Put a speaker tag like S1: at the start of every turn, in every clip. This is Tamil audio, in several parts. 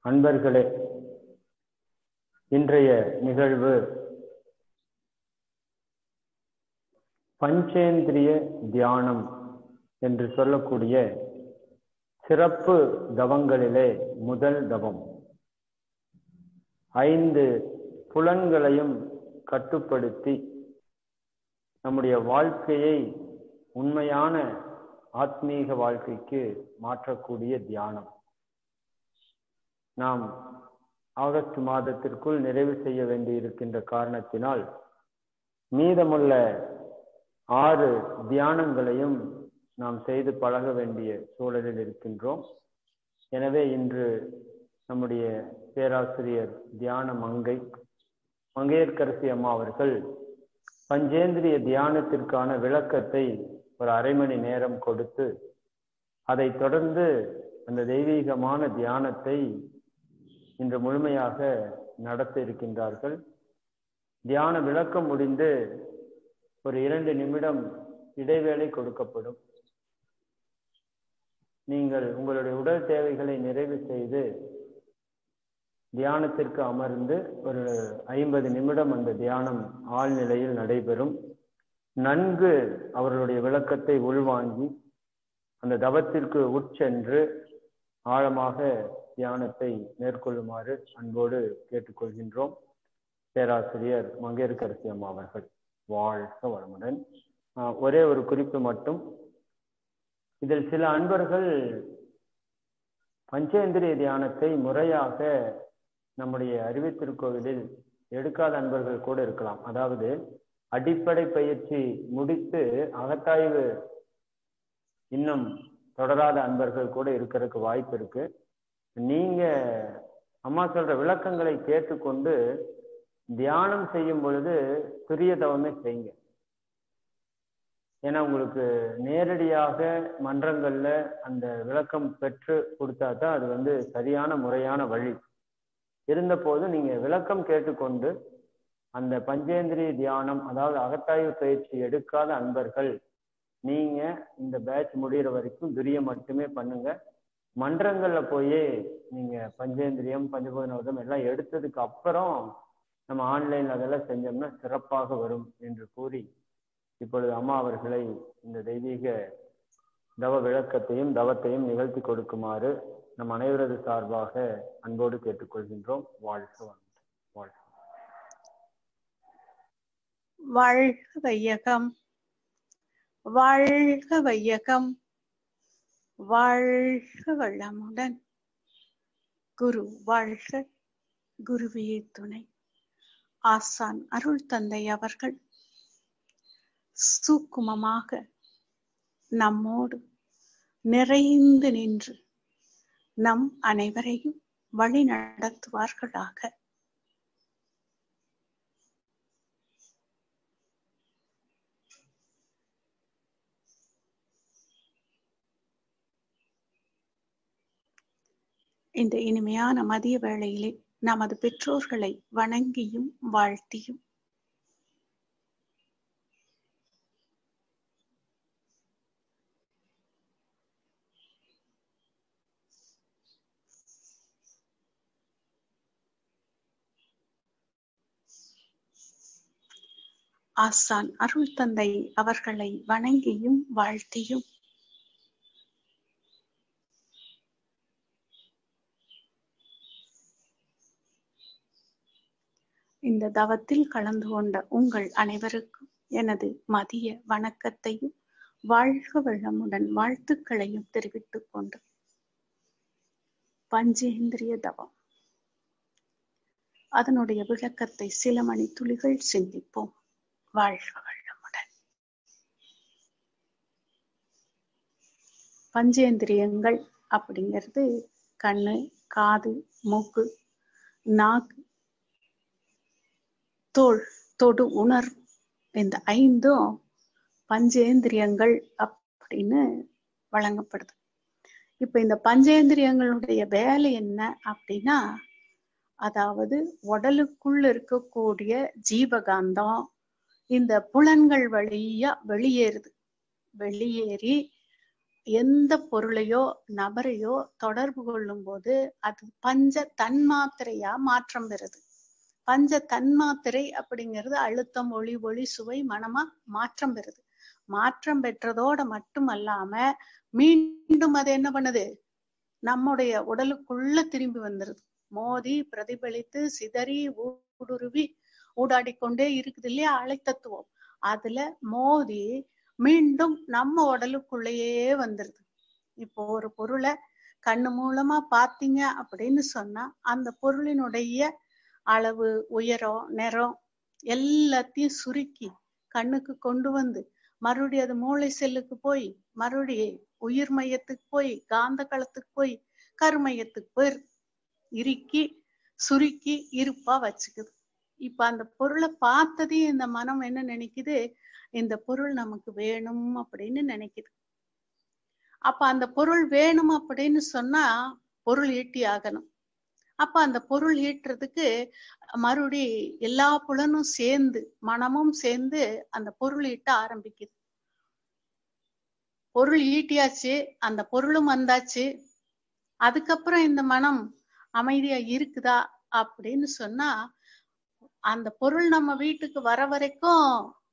S1: அன்பர்களே இன்றைய நிகழ்வு பஞ்சேந்திரிய தியானம் என்று சொல்லக்கூடிய சிறப்பு தவங்களிலே முதல் தவம் ஐந்து புலன்களையும் கட்டுப்படுத்தி நம்முடைய வாழ்க்கையை உண்மையான ஆத்மீக வாழ்க்கைக்கு மாற்றக்கூடிய தியானம் நாம் ஆகஸ்ட் மாதத்திற்குள் நிறைவு செய்ய வேண்டியிருக்கின்ற காரணத்தினால் மீதமுள்ள ஆறு தியானங்களையும் நாம் செய்து பழக வேண்டிய சூழலில் இருக்கின்றோம் எனவே இன்று நம்முடைய பேராசிரியர் தியான மங்கை மங்கையர்கரசி அம்மா அவர்கள் பஞ்சேந்திரிய தியானத்திற்கான விளக்கத்தை ஒரு அரை மணி நேரம் கொடுத்து அதை தொடர்ந்து அந்த தெய்வீகமான தியானத்தை இன்று முழுமையாக நடத்த இருக்கின்றார்கள் தியான விளக்கம் முடிந்து ஒரு இரண்டு நிமிடம் இடைவேளை கொடுக்கப்படும் நீங்கள் உங்களுடைய உடல் தேவைகளை நிறைவு செய்து தியானத்திற்கு அமர்ந்து ஒரு ஐம்பது நிமிடம் அந்த தியானம் ஆழ்நிலையில் நடைபெறும் நன்கு அவர்களுடைய விளக்கத்தை உள்வாங்கி அந்த தவத்திற்கு உட்சென்று ஆழமாக தியானத்தை மேற்கொள்ளுமாறு அன்போடு கேட்டுக்கொள்கின்றோம் பேராசிரியர் மங்கேற்கரசி அம்மா அவர்கள் வாழ்க வளமுடன் ஒரே ஒரு குறிப்பு மட்டும் இதில் சில அன்பர்கள் பஞ்சேந்திரிய தியானத்தை முறையாக நம்முடைய அறிவித்திருக்கோவிலில் எடுக்காத அன்பர்கள் கூட இருக்கலாம் அதாவது அடிப்படை பயிற்சி முடித்து அகத்தாய்வு இன்னும் தொடராத அன்பர்கள் கூட இருக்கிறதுக்கு வாய்ப்பு இருக்கு நீங்க அம்மா சொல்ற விளக்கங்களை கேட்டுக்கொண்டு தியானம் செய்யும் பொழுது துரிய தவமே செய்யுங்க ஏன்னா உங்களுக்கு நேரடியாக மன்றங்கள்ல அந்த விளக்கம் பெற்று கொடுத்தா தான் அது வந்து சரியான முறையான வழி இருந்த போது நீங்க விளக்கம் கேட்டுக்கொண்டு அந்த பஞ்சேந்திரிய தியானம் அதாவது அகத்தாய்வு பயிற்சி எடுக்காத அன்பர்கள் நீங்க இந்த பேட்ச் முடிகிற வரைக்கும் துரியம் மட்டுமே பண்ணுங்க மன்றங்கள்ல போய் நீங்க பஞ்சேந்திரியம் பஞ்சபோதனவதம் எல்லாம் எடுத்ததுக்கு அப்புறம் நம்ம ஆன்லைன்ல அதெல்லாம் செஞ்சோம்னா சிறப்பாக வரும் என்று கூறி இப்பொழுது அம்மா அவர்களை இந்த தெய்வீக தவ விளக்கத்தையும் தவத்தையும் நிகழ்த்தி கொடுக்குமாறு நம் அனைவரது சார்பாக அன்போடு கேட்டுக்கொள்கின்றோம் வாழ்க வாழ்க
S2: வாழ்க வையகம் வாழ்க வையகம் வாழ்க வளமுடன் குரு வாழ்க குருவே துணை ஆசான் அருள் தந்தை அவர்கள் சூக்குமமாக நம்மோடு நிறைந்து நின்று நம் அனைவரையும் வழி நடத்துவார்களாக இந்த இனிமையான மதிய வேளையிலே நமது பெற்றோர்களை வணங்கியும் வாழ்த்தியும் ஆசான் அருள் தந்தை அவர்களை வணங்கியும் வாழ்த்தியும் இந்த தவத்தில் கலந்து கொண்ட உங்கள் அனைவருக்கும் எனது மதிய வணக்கத்தையும் வாழ்க வளமுடன் வாழ்த்துக்களையும் தெரிவித்துக் கொண்டு பஞ்சேந்திரிய தவம் அதனுடைய விளக்கத்தை சில மணி துளிகள் சிந்திப்போம் வாழ்க வளமுடன் பஞ்சேந்திரியங்கள் அப்படிங்கிறது கண்ணு காது மூக்கு நாக்கு தோல் தொடு உணர்வு இந்த ஐந்தும் பஞ்சேந்திரியங்கள் அப்படின்னு வழங்கப்படுது இப்ப இந்த பஞ்சேந்திரியங்களுடைய வேலை என்ன அப்படின்னா அதாவது உடலுக்குள்ள இருக்கக்கூடிய ஜீவகாந்தம் இந்த புலன்கள் வழியா வெளியேறுது வெளியேறி எந்த பொருளையோ நபரையோ தொடர்பு கொள்ளும் போது அது பஞ்ச தன்மாத்திரையா மாற்றம் பெறுது பஞ்ச தன்மாத்திரை அப்படிங்கிறது அழுத்தம் ஒளி ஒளி சுவை மனமா மாற்றம் பெறுது மாற்றம் பெற்றதோட மட்டுமல்லாம மீண்டும் அது என்ன பண்ணுது நம்முடைய உடலுக்குள்ள திரும்பி வந்துருது மோதி பிரதிபலித்து சிதறி ஊடுருவி ஊடாடி கொண்டே இருக்குது இல்லையா அலைத்தத்துவம் அதுல மோதி மீண்டும் நம்ம உடலுக்குள்ளேயே வந்துருது இப்போ ஒரு பொருளை கண்ணு மூலமா பாத்தீங்க அப்படின்னு சொன்னா அந்த பொருளினுடைய அளவு உயரம் நிறம் எல்லாத்தையும் சுருக்கி கண்ணுக்கு கொண்டு வந்து மறுபடியும் அது மூளை செல்லுக்கு போய் மறுபடியும் உயிர் மையத்துக்கு போய் காந்த களத்துக்கு போய் கருமையத்துக்கு போய் இறுக்கி சுருக்கி இருப்பா வச்சுக்குது இப்ப அந்த பொருளை பார்த்ததையும் இந்த மனம் என்ன நினைக்குது இந்த பொருள் நமக்கு வேணும் அப்படின்னு நினைக்குது அப்ப அந்த பொருள் வேணும் அப்படின்னு சொன்னா பொருள் ஈட்டி ஆகணும் அப்ப அந்த பொருள் ஈட்டுறதுக்கு மறுபடி எல்லா புலனும் சேர்ந்து மனமும் சேர்ந்து அந்த பொருள் ஈட்ட ஆரம்பிக்குது பொருள் ஈட்டியாச்சு அந்த பொருளும் வந்தாச்சு அதுக்கப்புறம் இந்த மனம் அமைதியா இருக்குதா அப்படின்னு சொன்னா அந்த பொருள் நம்ம வீட்டுக்கு வர வரைக்கும்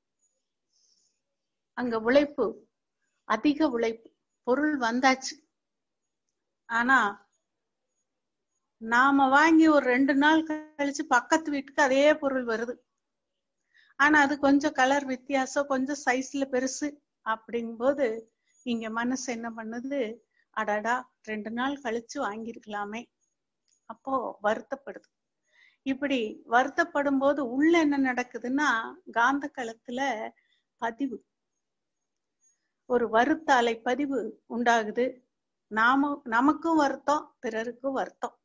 S2: அங்க உழைப்பு அதிக உழைப்பு பொருள் வந்தாச்சு ஆனா நாம வாங்கி ஒரு ரெண்டு நாள் கழிச்சு பக்கத்து வீட்டுக்கு அதே பொருள் வருது ஆனா அது கொஞ்சம் கலர் வித்தியாசம் கொஞ்சம் சைஸ்ல பெருசு அப்படிங்கும்போது இங்க மனசு என்ன பண்ணுது அடடா ரெண்டு நாள் கழிச்சு வாங்கியிருக்கலாமே அப்போ வருத்தப்படுது இப்படி வருத்தப்படும் போது உள்ள என்ன நடக்குதுன்னா காந்த களத்துல பதிவு ஒரு வருத்த அலை பதிவு உண்டாகுது நாம நமக்கும் வருத்தம் பிறருக்கும் வருத்தம்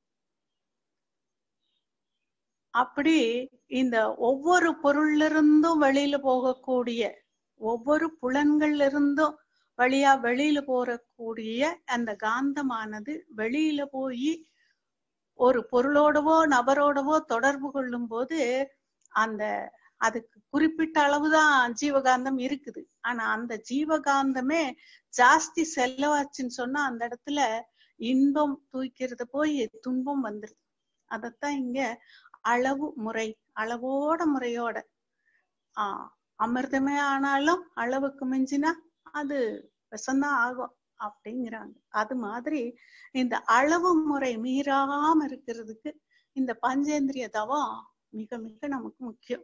S2: அப்படி இந்த ஒவ்வொரு பொருள்ல இருந்தும் வெளியில போகக்கூடிய ஒவ்வொரு புலன்கள்ல இருந்தும் வழியா வெளியில போறக்கூடிய அந்த காந்தமானது வெளியில போய் ஒரு பொருளோடவோ நபரோடவோ தொடர்பு கொள்ளும் போது அந்த அதுக்கு குறிப்பிட்ட அளவுதான் ஜீவகாந்தம் இருக்குது ஆனா அந்த ஜீவகாந்தமே ஜாஸ்தி செலவாச்சுன்னு சொன்னா அந்த இடத்துல இன்பம் தூக்கிறது போய் துன்பம் வந்துருது அதத்தான் இங்க அளவு முறை அளவோட முறையோட ஆஹ் அமிர்தமே ஆனாலும் அளவுக்கு மிஞ்சினா அது விஷம்தான் ஆகும் அப்படிங்கிறாங்க அது மாதிரி இந்த அளவு முறை மீறாம இருக்கிறதுக்கு இந்த பஞ்சேந்திரிய தவம் மிக மிக நமக்கு முக்கியம்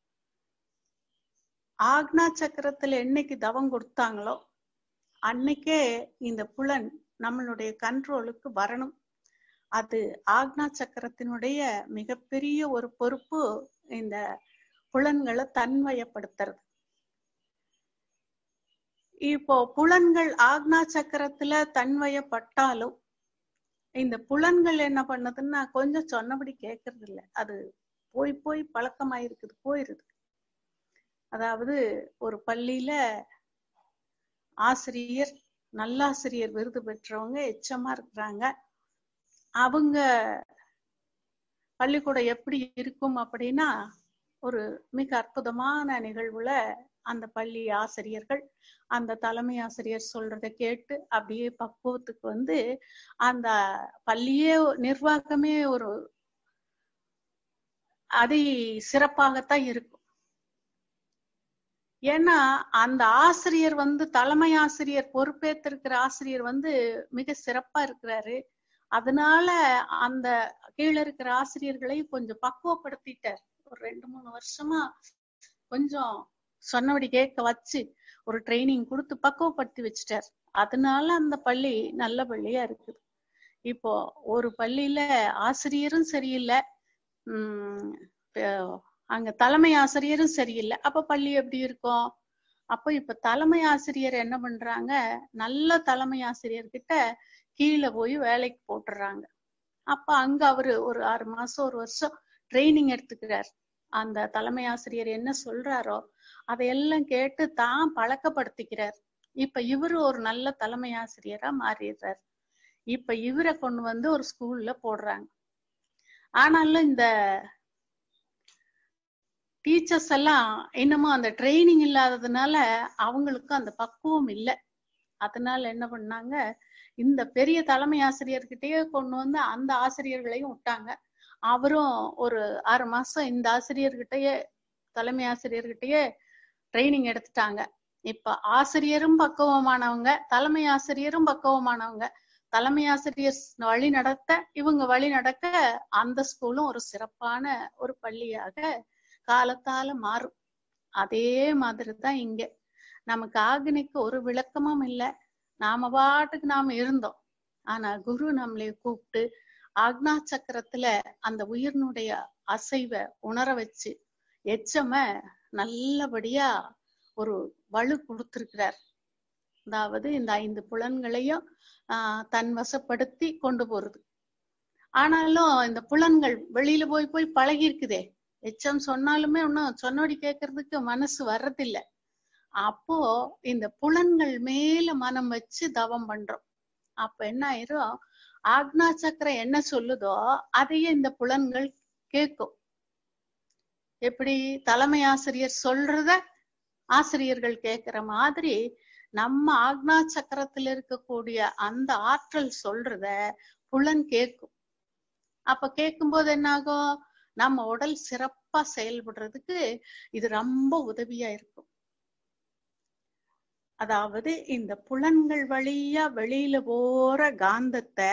S2: ஆக்னா சக்கரத்துல என்னைக்கு தவம் கொடுத்தாங்களோ அன்னைக்கே இந்த புலன் நம்மளுடைய கண்ட்ரோலுக்கு வரணும் அது ஆக்னா சக்கரத்தினுடைய மிகப்பெரிய ஒரு பொறுப்பு இந்த புலன்களை தன்வயப்படுத்துறது இப்போ புலன்கள் ஆக்னா சக்கரத்துல தன்வயப்பட்டாலும் இந்த புலன்கள் என்ன பண்ணுதுன்னா கொஞ்சம் சொன்னபடி கேட்கறது இல்ல அது போய் போய் பழக்கமாயிருக்குது போயிருது அதாவது ஒரு பள்ளியில ஆசிரியர் நல்லாசிரியர் விருது பெற்றவங்க எச்சமா இருக்கிறாங்க அவங்க பள்ளிக்கூடம் எப்படி இருக்கும் அப்படின்னா ஒரு மிக அற்புதமான நிகழ்வுல அந்த பள்ளி ஆசிரியர்கள் அந்த தலைமை ஆசிரியர் சொல்றத கேட்டு அப்படியே பக்குவத்துக்கு வந்து அந்த பள்ளியே நிர்வாகமே ஒரு அதி சிறப்பாகத்தான் இருக்கும் ஏன்னா அந்த ஆசிரியர் வந்து தலைமை ஆசிரியர் பொறுப்பேற்றிருக்கிற ஆசிரியர் வந்து மிக சிறப்பா இருக்கிறாரு அதனால அந்த கீழே இருக்கிற ஆசிரியர்களை கொஞ்சம் பக்குவப்படுத்திட்டார் ஒரு ரெண்டு மூணு வருஷமா கொஞ்சம் சொன்னபடி கேட்க வச்சு ஒரு ட்ரைனிங் கொடுத்து பக்குவப்படுத்தி வச்சுட்டார் அதனால அந்த பள்ளி நல்ல பள்ளியா இருக்குது இப்போ ஒரு பள்ளியில ஆசிரியரும் சரியில்லை உம் அங்க தலைமை ஆசிரியரும் சரியில்லை அப்ப பள்ளி எப்படி இருக்கும் அப்போ இப்ப தலைமை ஆசிரியர் என்ன பண்றாங்க நல்ல தலைமை ஆசிரியர்கிட்ட கீழே போய் வேலைக்கு போட்டுறாங்க அப்ப அங்க அவரு ஒரு ஆறு மாசம் ஒரு வருஷம் ட்ரைனிங் எடுத்துக்கிறார் அந்த தலைமை ஆசிரியர் என்ன சொல்றாரோ அதையெல்லாம் கேட்டு தான் பழக்கப்படுத்திக்கிறார் இப்ப இவரு ஒரு நல்ல தலைமை ஆசிரியரா மாறிடுறார் இப்ப இவரை கொண்டு வந்து ஒரு ஸ்கூல்ல போடுறாங்க ஆனாலும் இந்த டீச்சர்ஸ் எல்லாம் இன்னமும் அந்த ட்ரைனிங் இல்லாததுனால அவங்களுக்கு அந்த பக்குவம் இல்லை அதனால என்ன பண்ணாங்க இந்த பெரிய தலைமை ஆசிரியர்கிட்டயே கொண்டு வந்து அந்த ஆசிரியர்களையும் விட்டாங்க அவரும் ஒரு ஆறு மாசம் இந்த ஆசிரியர்கிட்டயே தலைமை ஆசிரியர்கிட்டயே ட்ரைனிங் எடுத்துட்டாங்க இப்ப ஆசிரியரும் பக்குவமானவங்க தலைமை ஆசிரியரும் பக்குவமானவங்க தலைமை ஆசிரியர் வழி நடத்த இவங்க வழி நடக்க அந்த ஸ்கூலும் ஒரு சிறப்பான ஒரு பள்ளியாக காலத்தால மாறும் அதே மாதிரிதான் இங்க நமக்கு ஆக்னிக்கு ஒரு விளக்கமும் இல்லை நாம பாட்டுக்கு நாம இருந்தோம் ஆனா குரு நம்மளை கூப்பிட்டு ஆக்னா சக்கரத்துல அந்த உயிரினுடைய அசைவை உணர வச்சு எச்சம நல்லபடியா ஒரு வலு கொடுத்திருக்கிறார் அதாவது இந்த ஐந்து புலன்களையும் ஆஹ் தன் வசப்படுத்தி கொண்டு போறது ஆனாலும் இந்த புலன்கள் வெளியில போய் போய் பழகி இருக்குதே எச்சம் சொன்னாலுமே ஒன்னும் சொன்னோடி கேட்கறதுக்கு மனசு வர்றதில்ல அப்போ இந்த புலன்கள் மேல மனம் வச்சு தவம் பண்றோம் அப்ப என்ன ஆயிரும் ஆக்னா சக்கரம் என்ன சொல்லுதோ அதையே இந்த புலன்கள் கேட்கும் எப்படி தலைமை ஆசிரியர் சொல்றத ஆசிரியர்கள் கேட்கிற மாதிரி நம்ம ஆக்னா சக்கரத்துல இருக்கக்கூடிய அந்த ஆற்றல் சொல்றத புலன் கேட்கும் அப்ப கேட்கும்போது என்ன ஆகும் நம்ம உடல் சிறப்பா செயல்படுறதுக்கு இது ரொம்ப உதவியா இருக்கும் அதாவது இந்த புலன்கள் வழியா வெளியில போற காந்தத்தை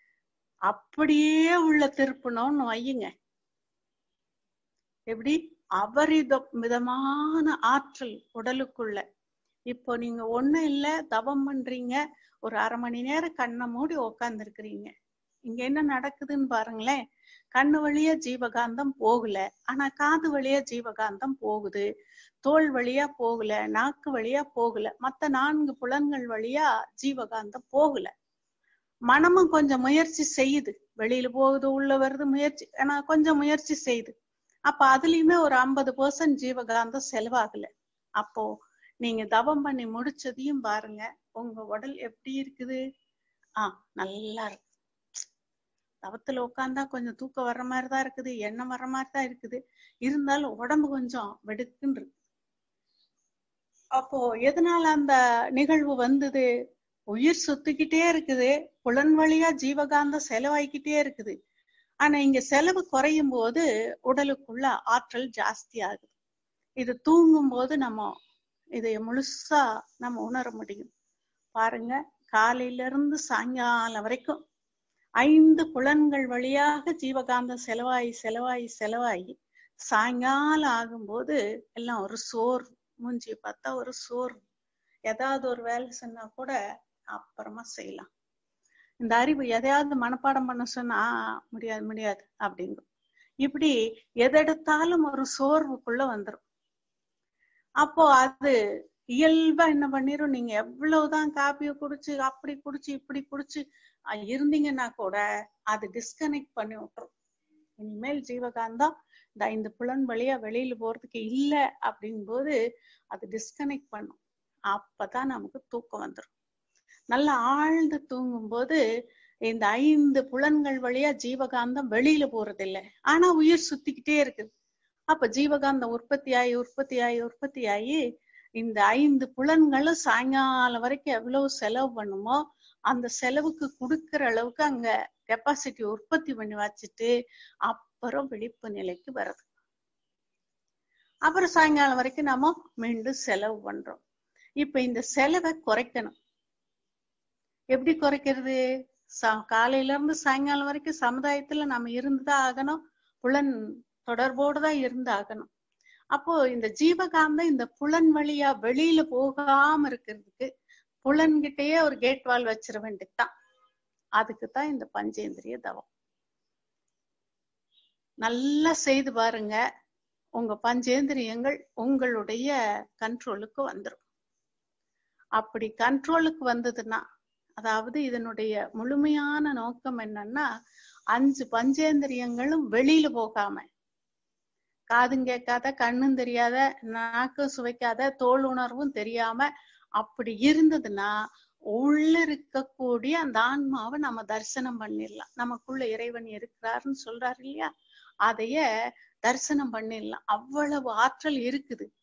S2: அப்படியே உள்ள திருப்பணும்னு வையுங்க எப்படி அபரித மிதமான ஆற்றல் உடலுக்குள்ள இப்போ நீங்க ஒண்ணு இல்ல தவம் பண்றீங்க ஒரு அரை மணி நேரம் கண்ணை மூடி உக்காந்து இருக்கிறீங்க இங்க என்ன நடக்குதுன்னு பாருங்களேன் கண்ணு வழியா ஜீவகாந்தம் போகல ஆனா காது வழியா ஜீவகாந்தம் போகுது தோல் வழியா போகல நாக்கு வழியா போகல மத்த நான்கு புலன்கள் வழியா ஜீவகாந்தம் போகல மனமும் கொஞ்சம் முயற்சி செய்யுது வெளியில போகுது உள்ள வருது முயற்சி ஆனா கொஞ்சம் முயற்சி செய்யுது அப்ப அதுலயுமே ஒரு ஐம்பது பெர்சன்ட் ஜீவகாந்தம் செலவாகல அப்போ நீங்க தவம் பண்ணி முடிச்சதையும் பாருங்க உங்க உடல் எப்படி இருக்குது ஆஹ் நல்லா இருக்கு தவத்துல உட்காந்தா கொஞ்சம் தூக்கம் வர்ற மாதிரிதான் இருக்குது எண்ணம் வர்ற மாதிரிதான் இருக்குது இருந்தாலும் உடம்பு கொஞ்சம் வெடுக்குன்னு இருக்கு அப்போ எதனால அந்த நிகழ்வு வந்தது உயிர் சுத்திக்கிட்டே இருக்குது புலன் வழியா ஜீவகாந்தம் செலவாய்க்கிட்டே இருக்குது ஆனா இங்க செலவு குறையும் போது உடலுக்குள்ள ஆற்றல் ஜாஸ்தி ஆகுது இது தூங்கும் போது நம்ம இதை முழுசா நம்ம உணர முடியும் பாருங்க காலையில இருந்து சாயங்காலம் வரைக்கும் ஐந்து புலன்கள் வழியாக ஜீவகாந்தம் செலவாயி செலவாயி செலவாயி சாயங்காலம் ஆகும்போது எல்லாம் ஒரு சோர் மூஞ்சி பார்த்தா ஒரு சோர் ஏதாவது ஒரு வேலை சொன்னா கூட அப்புறமா செய்யலாம் இந்த அறிவு எதையாவது மனப்பாடம் பண்ண சொன்னா முடியாது முடியாது அப்படிங்கும் இப்படி எதெடுத்தாலும் ஒரு சோர்வுக்குள்ள வந்துரும் அப்போ அது இயல்பா என்ன பண்ணிரும் நீங்க எவ்வளவுதான் காப்பிய குடிச்சு அப்படி குடிச்சு இப்படி குடிச்சு இருந்தீங்கன்னா கூட அது டிஸ்கனெக்ட் பண்ணி விட்டுரும் இனிமேல் ஜீவகாந்தம் இந்த ஐந்து புலன் வழியா வெளியில போறதுக்கு இல்ல அப்படிங்கும்போது அது டிஸ்கனெக்ட் பண்ணும் அப்பதான் நமக்கு தூக்கம் வந்துடும் நல்லா ஆழ்ந்து தூங்கும் போது இந்த ஐந்து புலன்கள் வழியா ஜீவகாந்தம் வெளியில போறது இல்லை ஆனா உயிர் சுத்திக்கிட்டே இருக்குது அப்ப ஜீவகாந்தம் உற்பத்தி ஆகி உற்பத்தி ஆகி உற்பத்தி ஆகி இந்த ஐந்து புலன்களும் சாயங்காலம் வரைக்கும் எவ்வளவு செலவு பண்ணுமோ அந்த செலவுக்கு கொடுக்கிற அளவுக்கு அங்க கெப்பாசிட்டி உற்பத்தி பண்ணி வச்சுட்டு அப்புறம் விழிப்பு நிலைக்கு வருது அப்புறம் சாயங்காலம் வரைக்கும் நாம மீண்டும் செலவு பண்றோம் இப்ப இந்த செலவை குறைக்கணும் எப்படி குறைக்கிறது காலையில இருந்து சாயங்காலம் வரைக்கும் சமுதாயத்துல நம்ம இருந்துதான் ஆகணும் புலன் தொடர்போடு தான் இருந்து ஆகணும் அப்போ இந்த ஜீவகாந்தம் இந்த புலன் வழியா வெளியில போகாம இருக்கிறதுக்கு புலன்கிட்டயே ஒரு கேட் வால் வச்சிட வேண்டியதுதான் அதுக்கு தான் இந்த பஞ்சேந்திரிய தவம் நல்லா செய்து பாருங்க உங்க பஞ்சேந்திரியங்கள் உங்களுடைய கண்ட்ரோலுக்கு வந்துடும் அப்படி கண்ட்ரோலுக்கு வந்ததுன்னா அதாவது இதனுடைய முழுமையான நோக்கம் என்னன்னா அஞ்சு பஞ்சேந்திரியங்களும் வெளியில போகாம காதும் கேட்காத கண்ணும் தெரியாத நாக்கும் சுவைக்காத தோல் உணர்வும் தெரியாம அப்படி இருந்ததுன்னா உள்ள இருக்கக்கூடிய அந்த ஆன்மாவை நம்ம தரிசனம் பண்ணிடலாம் நமக்குள்ள இறைவன் இருக்கிறாருன்னு சொல்றாரு இல்லையா அதைய தரிசனம் பண்ணிடலாம் அவ்வளவு ஆற்றல் இருக்குது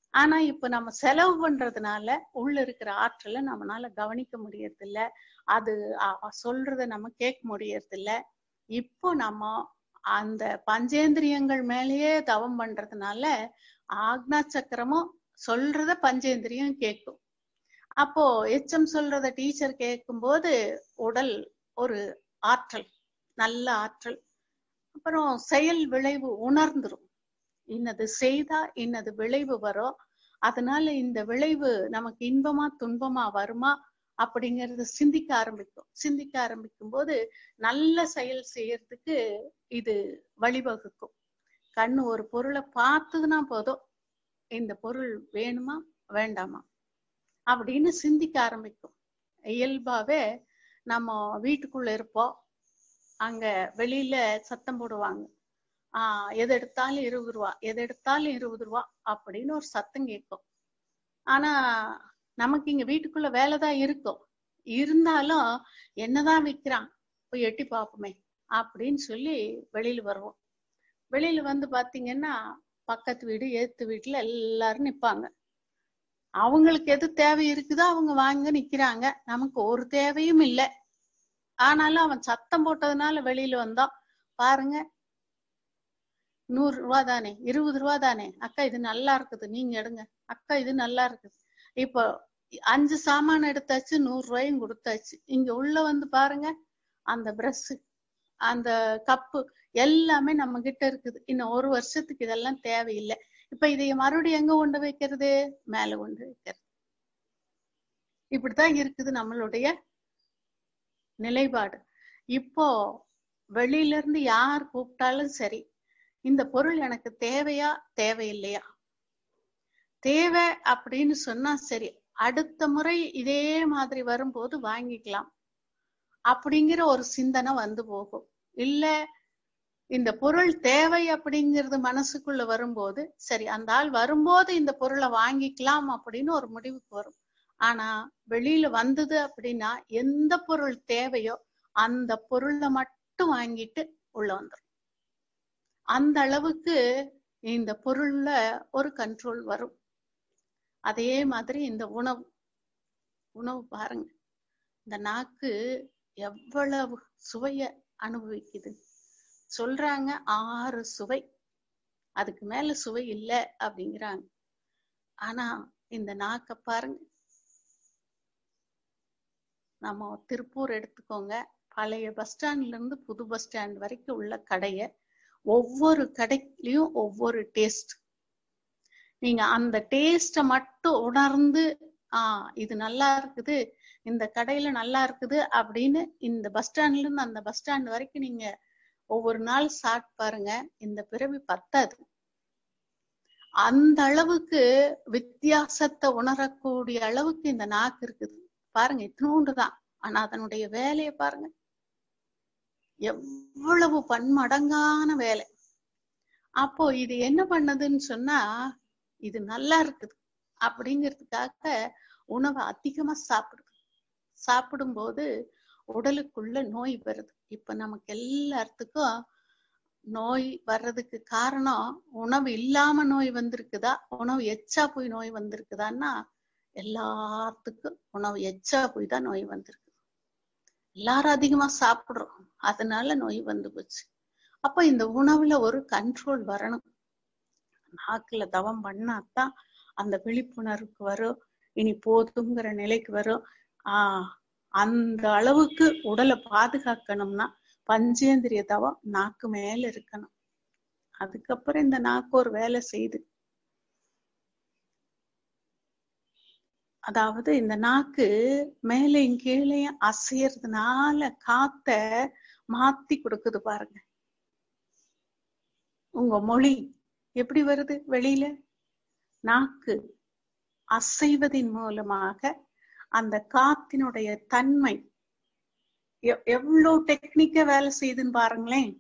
S2: ஆனா இப்ப நம்ம செலவு பண்றதுனால உள்ள இருக்கிற ஆற்றலை நம்மளால கவனிக்க முடியறதில்ல அது அ- சொல்றத நம்ம கேட்க முடியறதில்ல இப்போ நம்ம அந்த பஞ்சேந்திரியங்கள் மேலேயே தவம் பண்றதுனால ஆக்னா சக்கரமும் சொல்றத பஞ்சேந்திரியம் கேட்கும் அப்போ எச்சம் சொல்றத டீச்சர் கேட்கும்போது உடல் ஒரு ஆற்றல் நல்ல ஆற்றல் அப்புறம் செயல் விளைவு உணர்ந்துரும் இன்னது செய்தா இன்னது விளைவு வரும் அதனால இந்த விளைவு நமக்கு இன்பமா துன்பமா வருமா அப்படிங்கறத சிந்திக்க ஆரம்பிக்கும் சிந்திக்க ஆரம்பிக்கும் போது நல்ல செயல் செய்யறதுக்கு இது வழிவகுக்கும் கண்ணு ஒரு பொருளை பார்த்ததுன்னா போதும் இந்த பொருள் வேணுமா வேண்டாமா அப்படின்னு சிந்திக்க ஆரம்பிக்கும் இயல்பாவே நம்ம வீட்டுக்குள்ள இருப்போம் அங்க வெளியில சத்தம் போடுவாங்க ஆஹ் எது எடுத்தாலும் இருபது ரூபா எது எடுத்தாலும் இருபது ரூபா அப்படின்னு ஒரு சத்தம் கேட்கும் ஆனா நமக்கு இங்க வீட்டுக்குள்ள வேலைதான் இருக்கும் இருந்தாலும் என்னதான் விக்கிறான் போய் எட்டி பார்ப்போமே அப்படின்னு சொல்லி வெளியில வருவோம் வெளியில வந்து பாத்தீங்கன்னா பக்கத்து வீடு ஏத்து வீட்டுல எல்லாரும் நிப்பாங்க அவங்களுக்கு எது தேவை இருக்குதோ அவங்க வாங்க நிக்கிறாங்க நமக்கு ஒரு தேவையும் இல்லை ஆனாலும் அவன் சத்தம் போட்டதுனால வெளியில வந்தோம் பாருங்க நூறு ரூபா தானே இருபது ரூபா தானே அக்கா இது நல்லா இருக்குது நீங்க எடுங்க அக்கா இது நல்லா இருக்குது இப்போ அஞ்சு சாமான் எடுத்தாச்சு நூறு ரூபாயும் கொடுத்தாச்சு இங்க உள்ள வந்து பாருங்க அந்த பிரஷ் அந்த கப்பு எல்லாமே நம்ம கிட்ட இருக்குது இன்னும் ஒரு வருஷத்துக்கு இதெல்லாம் தேவையில்லை இப்ப இதை மறுபடியும் எங்க கொண்டு வைக்கிறது மேல கொண்டு வைக்கிறது இப்படித்தான் இருக்குது நம்மளுடைய நிலைப்பாடு இப்போ வெளியில இருந்து யார் கூப்பிட்டாலும் சரி இந்த பொருள் எனக்கு தேவையா தேவையில்லையா தேவை அப்படின்னு சொன்னா சரி அடுத்த முறை இதே மாதிரி வரும்போது வாங்கிக்கலாம் அப்படிங்கிற ஒரு சிந்தனை வந்து போகும் இல்ல இந்த பொருள் தேவை அப்படிங்கிறது மனசுக்குள்ள வரும்போது சரி அந்த ஆள் வரும்போது இந்த பொருளை வாங்கிக்கலாம் அப்படின்னு ஒரு முடிவுக்கு வரும் ஆனா வெளியில வந்தது அப்படின்னா எந்த பொருள் தேவையோ அந்த பொருளை மட்டும் வாங்கிட்டு உள்ள வந்துடும் அந்த அளவுக்கு இந்த பொருள்ல ஒரு கண்ட்ரோல் வரும் அதே மாதிரி இந்த உணவு உணவு பாருங்க இந்த நாக்கு எவ்வளவு சுவைய அனுபவிக்குது சொல்றாங்க ஆறு சுவை அதுக்கு மேல சுவை இல்லை அப்படிங்கிறாங்க ஆனா இந்த நாக்க பாருங்க நம்ம திருப்பூர் எடுத்துக்கோங்க பழைய பஸ் ஸ்டாண்ட்ல இருந்து புது பஸ் ஸ்டாண்ட் வரைக்கும் உள்ள கடைய ஒவ்வொரு கடையிலயும் ஒவ்வொரு டேஸ்ட் நீங்க அந்த டேஸ்ட மட்டும் உணர்ந்து ஆஹ் இது நல்லா இருக்குது இந்த கடையில நல்லா இருக்குது அப்படின்னு இந்த பஸ் ஸ்டாண்ட்ல இருந்து அந்த பஸ் ஸ்டாண்ட் வரைக்கும் நீங்க ஒவ்வொரு நாள் சாப்பிட்டு பாருங்க இந்த பிறவி பத்தாது அந்த அளவுக்கு வித்தியாசத்தை உணரக்கூடிய அளவுக்கு இந்த நாக்கு இருக்குது பாருங்க இத்தினோண்டு தான் ஆனா அதனுடைய வேலையை பாருங்க எவ்வளவு பன்மடங்கான வேலை அப்போ இது என்ன பண்ணுதுன்னு சொன்னா இது நல்லா இருக்குது அப்படிங்கிறதுக்காக உணவை அதிகமா சாப்பிடுது சாப்பிடும்போது உடலுக்குள்ள நோய் வருது இப்ப நமக்கு எல்லாத்துக்கும் நோய் வர்றதுக்கு காரணம் உணவு இல்லாம நோய் வந்திருக்குதா உணவு எச்சா போய் நோய் வந்திருக்குதான்னா எல்லாத்துக்கும் உணவு எச்சா போய் தான் நோய் வந்திருக்கு எல்லாரும் அதிகமா சாப்பிடுறோம் அதனால நோய் வந்து போச்சு அப்ப இந்த உணவுல ஒரு கண்ட்ரோல் வரணும் நாக்குல தவம் பண்ணாதான் அந்த விழிப்புணர்வுக்கு வரும் இனி போதுங்கிற நிலைக்கு வரும் ஆஹ் அந்த அளவுக்கு உடலை பாதுகாக்கணும்னா பஞ்சேந்திரிய தவம் நாக்கு மேல இருக்கணும் அதுக்கப்புறம் இந்த நாக்கு ஒரு வேலை செய்யுது அதாவது இந்த நாக்கு மேலையும் கீழையும் அசையறதுனால காத்த மாத்தி கொடுக்குது பாருங்க உங்க மொழி எப்படி வருது வெளியில நாக்கு அசைவதின் மூலமாக அந்த காத்தினுடைய தன்மை எவ்வளவு டெக்னிக்கா வேலை செய்யுதுன்னு பாருங்களேன்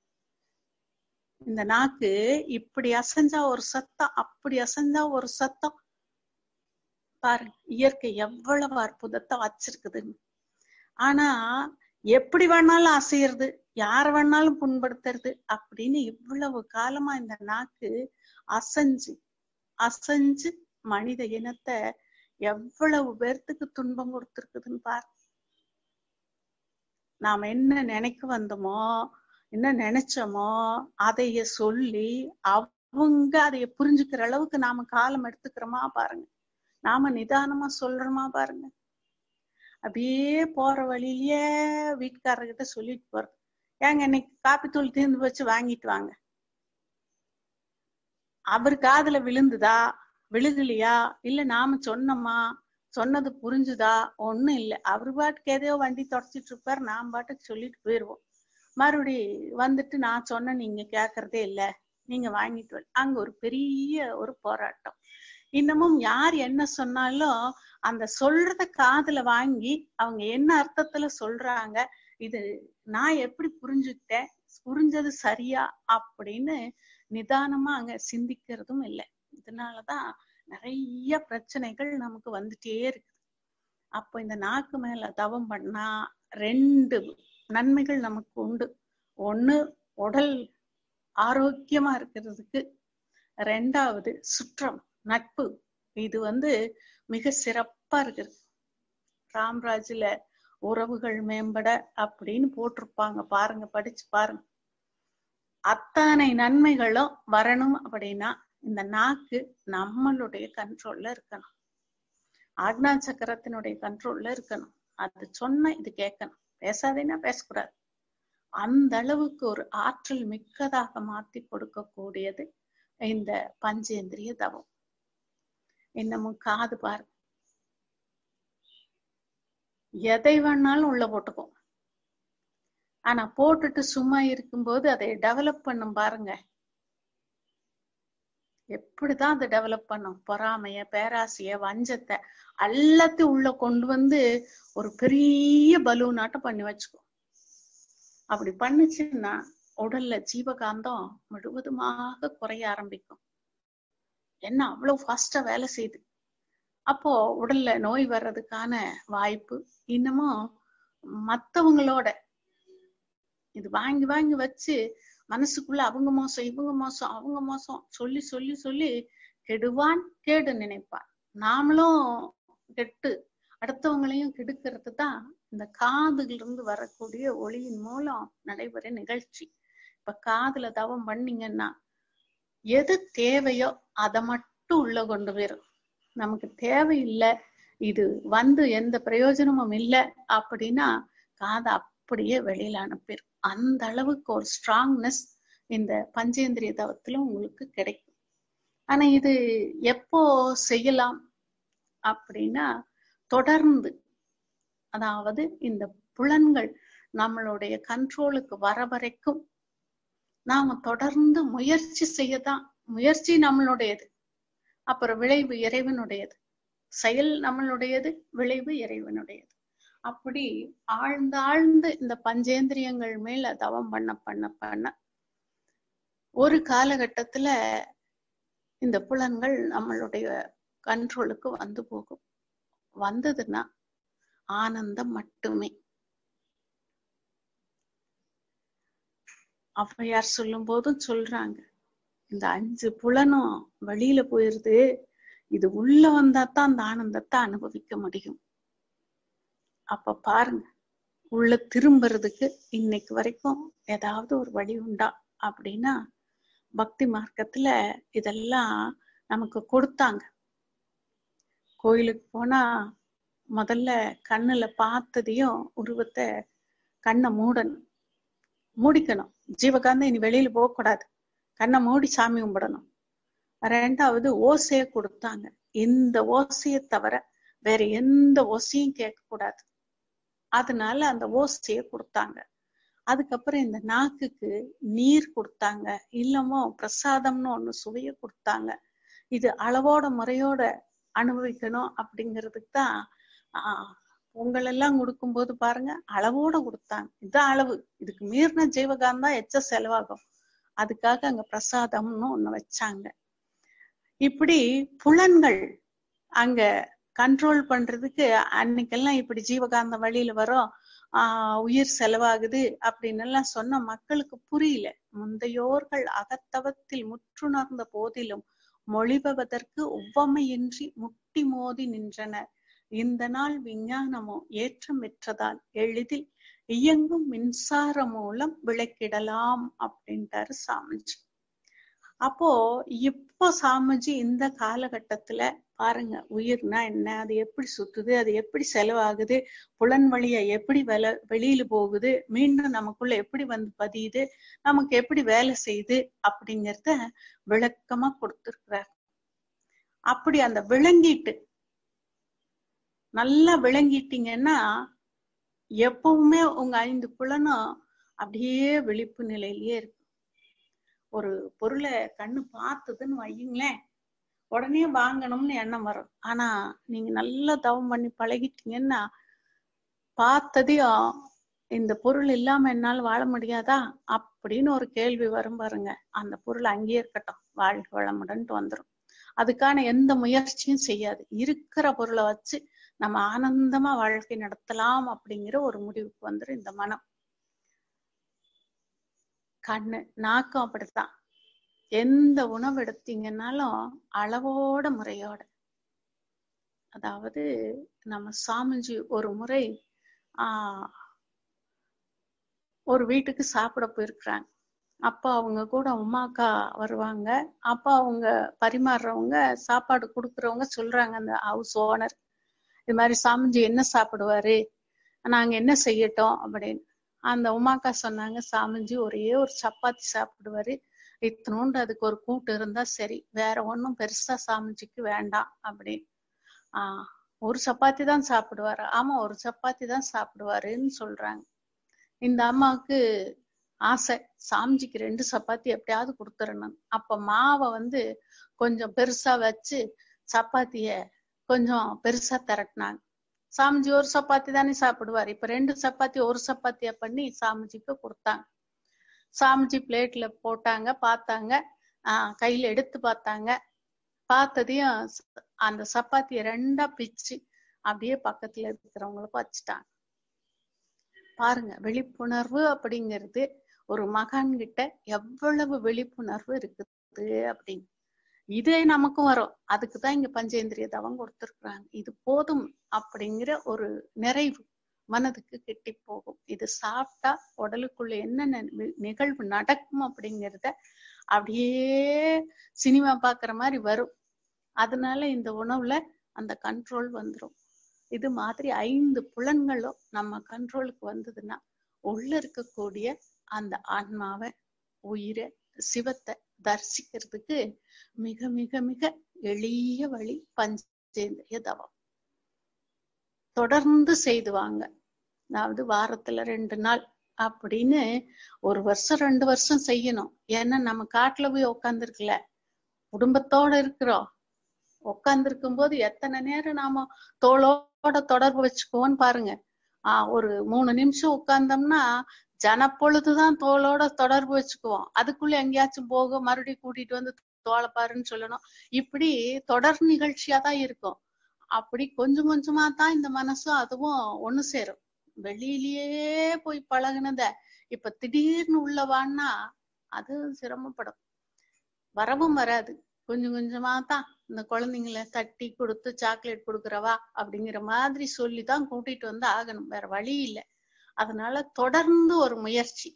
S2: இந்த நாக்கு இப்படி அசைஞ்சா ஒரு சத்தம் அப்படி அசைஞ்சா ஒரு சத்தம் பாருங்க இயற்கை எவ்வளவு அற்புதத்தை வச்சிருக்குதுன்னு ஆனா எப்படி வேணாலும் அசையிறது யார வேணாலும் புண்படுத்துறது அப்படின்னு இவ்வளவு காலமா இந்த நாக்கு அசைஞ்சு அசைஞ்சு மனித இனத்தை எவ்வளவு பேர்த்துக்கு துன்பம் கொடுத்திருக்குதுன்னு பாரு நாம என்ன நினைக்க வந்தோமோ என்ன நினைச்சோமோ அதைய சொல்லி அவங்க அதைய புரிஞ்சுக்கிற அளவுக்கு நாம காலம் எடுத்துக்கிறோமா பாருங்க நாம நிதானமா சொல்றோமா பாருங்க அப்படியே போற வழியிலேயே வீட்டுக்காரர்கிட்ட சொல்லிட்டு போறது ஏங்க இன்னைக்கு காப்பி தூள் தீர்ந்து வச்சு வாங்கிட்டு வாங்க அவர் காதுல விழுந்துதா விழுகலையா இல்ல நாம சொன்னோமா சொன்னது புரிஞ்சுதா ஒண்ணும் இல்ல அவர் பாட்டுக்கு எதையோ வண்டி தொடச்சிட்டு இருப்பாரு நாம் பாட்டுக்கு சொல்லிட்டு போயிருவோம் மறுபடி வந்துட்டு நான் சொன்ன நீங்க கேக்குறதே இல்ல நீங்க வாங்கிட்டு வர அங்க ஒரு பெரிய ஒரு போராட்டம் இன்னமும் யார் என்ன சொன்னாலும் அந்த சொல்றத காதுல வாங்கி அவங்க என்ன அர்த்தத்துல சொல்றாங்க இது நான் எப்படி புரிஞ்சுக்கிட்டேன் புரிஞ்சது சரியா அப்படின்னு நிதானமா அங்க சிந்திக்கிறதும் இல்லை இதனாலதான் நிறைய பிரச்சனைகள் நமக்கு வந்துட்டே இருக்கு அப்போ இந்த நாக்கு மேல தவம் பண்ணா ரெண்டு நன்மைகள் நமக்கு உண்டு ஒண்ணு உடல் ஆரோக்கியமா இருக்கிறதுக்கு ரெண்டாவது சுற்றம் நட்பு இது வந்து மிக சிறப்பா இருக்குது ராம்ராஜ்ல உறவுகள் மேம்பட அப்படின்னு போட்டிருப்பாங்க பாருங்க படிச்சு பாருங்க அத்தனை நன்மைகளும் வரணும் அப்படின்னா இந்த நாக்கு நம்மளுடைய கண்ட்ரோல்ல இருக்கணும் ஆக்னா சக்கரத்தினுடைய கண்ட்ரோல்ல இருக்கணும் அது சொன்ன இது கேட்கணும் பேசாதேன்னா பேசக்கூடாது அந்த அளவுக்கு ஒரு ஆற்றல் மிக்கதாக மாத்தி கொடுக்கக்கூடியது இந்த பஞ்சேந்திரிய தவம் இன்னமும் காது பாரு எதை வேணாலும் உள்ள போட்டுக்கும் ஆனா போட்டுட்டு சும்மா இருக்கும்போது அதை டெவலப் பண்ணும் பாருங்க எப்படிதான் அதை டெவலப் பண்ணும் பொறாமைய பேராசைய வஞ்சத்தை எல்லாத்தையும் உள்ள கொண்டு வந்து ஒரு பெரிய பலூனாட்டம் பண்ணி வச்சுக்கோ அப்படி பண்ணுச்சுன்னா உடல்ல ஜீவகாந்தம் முழுவதுமாக குறைய ஆரம்பிக்கும் என்ன அவ்வளவு ஃபாஸ்டா வேலை செய்யுது அப்போ உடல்ல நோய் வர்றதுக்கான வாய்ப்பு இன்னமும் மத்தவங்களோட இது வாங்கி வாங்கி வச்சு மனசுக்குள்ள அவங்க மோசம் இவங்க மோசம் அவங்க மோசம் சொல்லி சொல்லி சொல்லி கெடுவான் கேடு நினைப்பான் நாமளும் கெட்டு அடுத்தவங்களையும் கெடுக்கிறது தான் இந்த காதுல இருந்து வரக்கூடிய ஒளியின் மூலம் நடைபெற நிகழ்ச்சி இப்ப காதுல தவம் பண்ணீங்கன்னா எது தேவையோ அதை மட்டும் உள்ள கொண்டு போயிரும் நமக்கு தேவையில்லை இது வந்து எந்த பிரயோஜனமும் இல்லை அப்படின்னா காதை அப்படியே வெளியில அனுப்பிடும் அந்த அளவுக்கு ஒரு ஸ்ட்ராங்னஸ் இந்த பஞ்சேந்திரிய தவத்துல உங்களுக்கு கிடைக்கும் ஆனா இது எப்போ செய்யலாம் அப்படின்னா தொடர்ந்து அதாவது இந்த புலன்கள் நம்மளுடைய கண்ட்ரோலுக்கு வர வரைக்கும் நாம தொடர்ந்து முயற்சி செய்யதான் முயற்சி நம்மளுடையது அப்புறம் விளைவு இறைவனுடையது செயல் நம்மளுடையது விளைவு இறைவனுடையது அப்படி ஆழ்ந்து ஆழ்ந்து இந்த பஞ்சேந்திரியங்கள் மேல தவம் பண்ண பண்ண பண்ண ஒரு காலகட்டத்துல இந்த புலன்கள் நம்மளுடைய கண்ட்ரோலுக்கு வந்து போகும் வந்ததுன்னா ஆனந்தம் மட்டுமே ஔவையார் சொல்லும் போதும் சொல்றாங்க இந்த அஞ்சு புலனும் வெளியில போயிருது இது உள்ள வந்தா தான் அந்த ஆனந்தத்தை அனுபவிக்க முடியும் அப்ப பாருங்க உள்ள திரும்புறதுக்கு இன்னைக்கு வரைக்கும் ஏதாவது ஒரு வழி உண்டா அப்படின்னா பக்தி மார்க்கத்துல இதெல்லாம் நமக்கு கொடுத்தாங்க கோயிலுக்கு போனா முதல்ல கண்ணுல பார்த்ததையும் உருவத்தை கண்ணை மூடணும் மூடிக்கணும் ஜீவகாந்தம் இனி வெளியில போக கூடாது கண்ணை மூடி சாமி கும்பிடணும் ரெண்டாவது ஓசைய கொடுத்தாங்க இந்த ஓசையை தவிர வேற எந்த ஓசையும் கேட்க கூடாது அதனால அந்த ஓசைய கொடுத்தாங்க அதுக்கப்புறம் இந்த நாக்குக்கு நீர் கொடுத்தாங்க இல்லமோ பிரசாதம்னு ஒண்ணு சுவைய கொடுத்தாங்க இது அளவோட முறையோட அனுபவிக்கணும் அப்படிங்கிறதுக்கு தான் ஆஹ் பொங்கல் எல்லாம் கொடுக்கும்போது பாருங்க அளவோட கொடுத்தாங்க இதுதான் அளவு இதுக்கு மீறின ஜீவகாந்தா எச்ச செலவாகும் அதுக்காக அங்க பிரசாதம்னு ஒண்ணு வச்சாங்க இப்படி புலன்கள் அங்க கண்ட்ரோல் பண்றதுக்கு அன்னைக்கெல்லாம் இப்படி ஜீவகாந்த வழியில வரும் ஆஹ் உயிர் செலவாகுது அப்படின்னு எல்லாம் சொன்ன மக்களுக்கு புரியல முந்தையோர்கள் அகத்தவத்தில் முற்றுணர்ந்த போதிலும் மொழிபவதற்கு ஒவ்வமையின்றி முட்டி மோதி நின்றனர் இந்த நாள் விஞ்ஞானமோ ஏற்றம் பெற்றதால் எளிதில் இயங்கும் மின்சார மூலம் விளக்கிடலாம் அப்படின்ட்டாரு சாமிஜி அப்போ இப்போ சாமிஜி இந்த காலகட்டத்துல பாருங்க உயிர்னா என்ன அது எப்படி சுத்துது அது எப்படி செலவாகுது புலன் வழியா எப்படி வெல வெளியில போகுது மீண்டும் நமக்குள்ள எப்படி வந்து பதியுது நமக்கு எப்படி வேலை செய்யுது அப்படிங்கிறத விளக்கமா கொடுத்திருக்கிறார் அப்படி அந்த விளங்கிட்டு நல்லா விளங்கிட்டீங்கன்னா எப்பவுமே உங்க ஐந்து புலனும் அப்படியே விழிப்பு நிலையிலேயே இருக்கு ஒரு பொருளை கண்ணு பார்த்ததுன்னு வையுங்களேன் உடனே வாங்கணும்னு எண்ணம் வரும் ஆனா நீங்க நல்லா தவம் பண்ணி பழகிட்டீங்கன்னா பார்த்ததையும் இந்த பொருள் இல்லாம என்னால வாழ முடியாதா அப்படின்னு ஒரு கேள்வி வரும் பாருங்க அந்த பொருள் அங்கேயே இருக்கட்டும் வாழ்க வளமுடன்ட்டு வந்துடும் அதுக்கான எந்த முயற்சியும் செய்யாது இருக்கிற பொருளை வச்சு நம்ம ஆனந்தமா வாழ்க்கை நடத்தலாம் அப்படிங்கிற ஒரு முடிவுக்கு வந்துடும் இந்த மனம் கண்ணு நாக்கம் அப்படித்தான் எந்த உணவு எடுத்தீங்கன்னாலும் அளவோட முறையோட அதாவது நம்ம சாமிஜி ஒரு முறை ஆஹ் ஒரு வீட்டுக்கு சாப்பிட போயிருக்கிறாங்க அப்ப அவங்க கூட உமாக்கா வருவாங்க அப்ப அவங்க பரிமாறுறவங்க சாப்பாடு கொடுக்குறவங்க சொல்றாங்க அந்த ஹவுஸ் ஓனர் இது மாதிரி சாமிஜி என்ன சாப்பிடுவாரு நாங்க என்ன செய்யட்டோம் அப்படின்னு அந்த உமாக்கா சொன்னாங்க சாமிஜி ஒரே ஒரு சப்பாத்தி சாப்பிடுவாரு இத்தனோண்டு அதுக்கு ஒரு கூட்டு இருந்தா சரி வேற ஒன்றும் பெருசா சாமிஜிக்கு வேண்டாம் அப்படின்னு ஆஹ் ஒரு சப்பாத்தி தான் சாப்பிடுவாரு ஆமா ஒரு சப்பாத்தி தான் சாப்பிடுவாருன்னு சொல்றாங்க இந்த அம்மாவுக்கு ஆசை சாமிஜிக்கு ரெண்டு சப்பாத்தி எப்படியாவது கொடுத்துடணும் அப்ப மாவை வந்து கொஞ்சம் பெருசா வச்சு சப்பாத்திய கொஞ்சம் பெருசா திரட்டினாங்க சாமிஜி ஒரு சப்பாத்தி தானே சாப்பிடுவார் இப்ப ரெண்டு சப்பாத்தி ஒரு சப்பாத்தியா பண்ணி சாமிஜிக்கு கொடுத்தாங்க சாமிஜி பிளேட்ல போட்டாங்க பார்த்தாங்க ஆஹ் கையில எடுத்து பார்த்தாங்க பார்த்ததையும் அந்த சப்பாத்திய ரெண்டா பிச்சு அப்படியே பக்கத்துல இருக்கிறவங்களுக்கு வச்சுட்டாங்க பாருங்க விழிப்புணர்வு அப்படிங்கிறது ஒரு மகான் கிட்ட எவ்வளவு விழிப்புணர்வு இருக்குது அப்படின்னு இதே நமக்கும் வரும் அதுக்குதான் இங்க பஞ்சேந்திரிய தவம் கொடுத்துருக்குறாங்க இது போதும் அப்படிங்கிற ஒரு நிறைவு மனதுக்கு கெட்டி போகும் இது சாப்பிட்டா உடலுக்குள்ள என்னென்ன நிகழ்வு நடக்கும் அப்படிங்கிறத அப்படியே சினிமா பாக்குற மாதிரி வரும் அதனால இந்த உணவுல அந்த கண்ட்ரோல் வந்துடும் இது மாதிரி ஐந்து புலன்களும் நம்ம கண்ட்ரோலுக்கு வந்ததுன்னா உள்ள இருக்கக்கூடிய அந்த ஆன்மாவை உயிரை சிவத்தை தரிசிக்கிறதுக்கு மிக மிக மிக எளிய வழி பஞ்சேந்திரிய தவம் தொடர்ந்து செய்துவாங்க அதாவது வாரத்துல ரெண்டு நாள் அப்படின்னு ஒரு வருஷம் ரெண்டு வருஷம் செய்யணும் ஏன்னா நம்ம காட்டுல போய் உக்காந்துருக்கல குடும்பத்தோட இருக்கிறோம் உட்கார்ந்துருக்கும் போது எத்தனை நேரம் நாம தோளோட தொடர்பு வச்சுக்குவோன்னு பாருங்க ஆஹ் ஒரு மூணு நிமிஷம் உட்கார்ந்தோம்னா ஜனப்பொழுதுதான் தோளோட தொடர்பு வச்சுக்குவோம் அதுக்குள்ள எங்கேயாச்சும் போக மறுபடியும் கூட்டிட்டு வந்து தோலை பாருன்னு சொல்லணும் இப்படி தொடர் நிகழ்ச்சியா தான் இருக்கும் அப்படி கொஞ்சம் கொஞ்சமா தான் இந்த மனசும் அதுவும் ஒண்ணு சேரும் வெளியிலேயே போய் பழகுனத இப்ப திடீர்னு உள்ளவான்னா அது சிரமப்படும் வரவும் வராது கொஞ்சம் கொஞ்சமா தான் இந்த குழந்தைங்கள தட்டி கொடுத்து சாக்லேட் கொடுக்குறவா அப்படிங்கிற மாதிரி சொல்லிதான் கூட்டிட்டு வந்து ஆகணும் வேற வழி இல்லை அதனால தொடர்ந்து ஒரு முயற்சி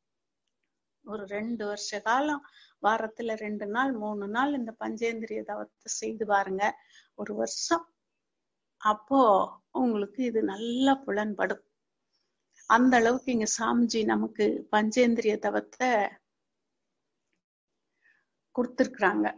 S2: ஒரு ரெண்டு வருஷ காலம் வாரத்துல ரெண்டு நாள் மூணு நாள் இந்த பஞ்சேந்திரிய தவத்தை செய்து பாருங்க ஒரு வருஷம் அப்போ உங்களுக்கு இது நல்லா புலன்படும் அந்த அளவுக்கு இங்க சாமிஜி நமக்கு பஞ்சேந்திரிய தவத்தை கொடுத்திருக்கிறாங்க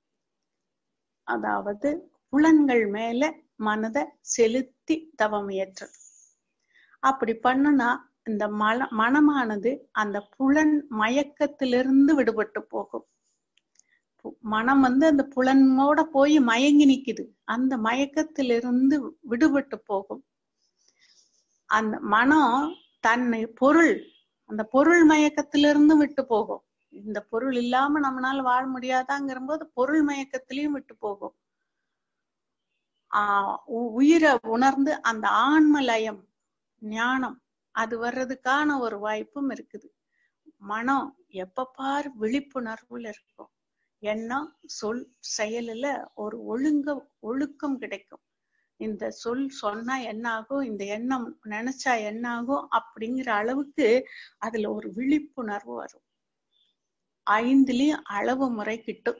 S2: அதாவது புலன்கள் மேல மனதை செலுத்தி தவம் ஏற்றது அப்படி பண்ணுனா இந்த மல மனமானது அந்த புலன் மயக்கத்திலிருந்து விடுபட்டு போகும் மனம் வந்து அந்த புலனோட போய் மயங்கி நிக்குது அந்த மயக்கத்திலிருந்து விடுபட்டு போகும் அந்த மனம் தன்னை பொருள் அந்த பொருள் மயக்கத்திலிருந்து விட்டு போகும் இந்த பொருள் இல்லாம நம்மளால வாழ முடியாதாங்கிற போது பொருள் மயக்கத்திலையும் விட்டு போகும் ஆஹ் உயிரை உணர்ந்து அந்த ஆன்மலயம் ஞானம் அது வர்றதுக்கான ஒரு வாய்ப்பும் இருக்குது மனம் எப்ப பாரு விழிப்புணர்வுல இருக்கும் எண்ணம் சொல் செயலில் ஒரு ஒழுங்க ஒழுக்கம் கிடைக்கும் இந்த சொல் சொன்னா என்ன ஆகும் இந்த எண்ணம் நினைச்சா என்ன ஆகும் அப்படிங்கிற அளவுக்கு அதுல ஒரு விழிப்புணர்வு வரும் ஐந்துலயும் அளவு முறை கிட்டும்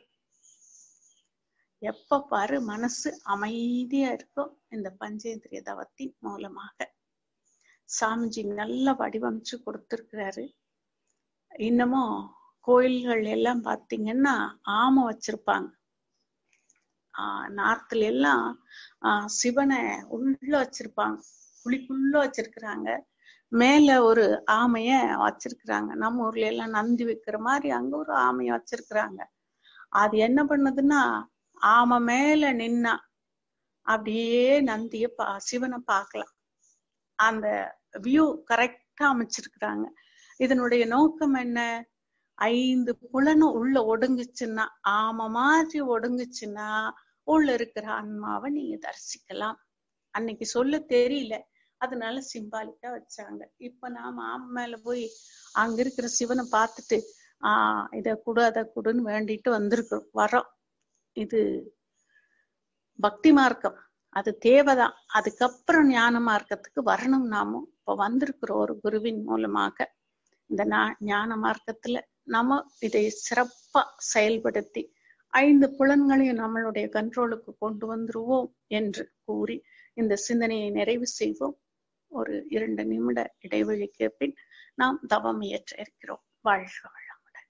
S2: எப்ப பாரு மனசு அமைதியா இருக்கும் இந்த பஞ்சேந்திரிய தவத்தின் மூலமாக சாமிஜி நல்லா வடிவமைச்சு கொடுத்திருக்கிறாரு இன்னமும் கோயில்கள் எல்லாம் பாத்தீங்கன்னா ஆமை வச்சிருப்பாங்க ஆஹ் நார்த்ல எல்லாம் ஆஹ் சிவனை உள்ள வச்சிருப்பாங்க குழிக்குள்ள வச்சிருக்கிறாங்க மேல ஒரு ஆமைய வச்சிருக்கிறாங்க நம்ம ஊர்ல எல்லாம் நந்தி வைக்கிற மாதிரி அங்க ஒரு ஆமைய வச்சிருக்கிறாங்க அது என்ன பண்ணுதுன்னா ஆமை மேல நின்னா அப்படியே நந்திய பா சிவனை பார்க்கலாம் அந்த வியூ கரெக்டா அமைச்சிருக்கிறாங்க இதனுடைய நோக்கம் என்ன ஐந்து புலனும் உள்ள ஒடுங்குச்சுன்னா ஆமை மாதிரி ஒடுங்குச்சுன்னா உள்ள இருக்கிற ஆன்மாவை நீங்க தரிசிக்கலாம் அன்னைக்கு சொல்ல தெரியல அதனால சிம்பாலிக்கா வச்சாங்க இப்ப நாம ஆமை மேல போய் அங்க இருக்கிற சிவனை பார்த்துட்டு ஆஹ் இத கொடு அதை கொடுன்னு வேண்டிட்டு வந்திருக்கிறோம் வரோம் இது பக்தி மார்க்கம் அது தேவைதான் அதுக்கப்புறம் ஞான மார்க்கத்துக்கு வரணும் நாமும் இப்ப வந்திருக்கிற ஒரு குருவின் மூலமாக இந்த ஞான மார்க்கத்துல நம்ம இதை சிறப்பா செயல்படுத்தி ஐந்து புலன்களையும் நம்மளுடைய கண்ட்ரோலுக்கு கொண்டு வந்துருவோம் என்று கூறி இந்த சிந்தனையை நிறைவு செய்வோம் ஒரு இரண்டு நிமிட இடைவெளிக்கு பின் நாம் தவம் இயற்ற இருக்கிறோம் வாழ்க வளமுடன்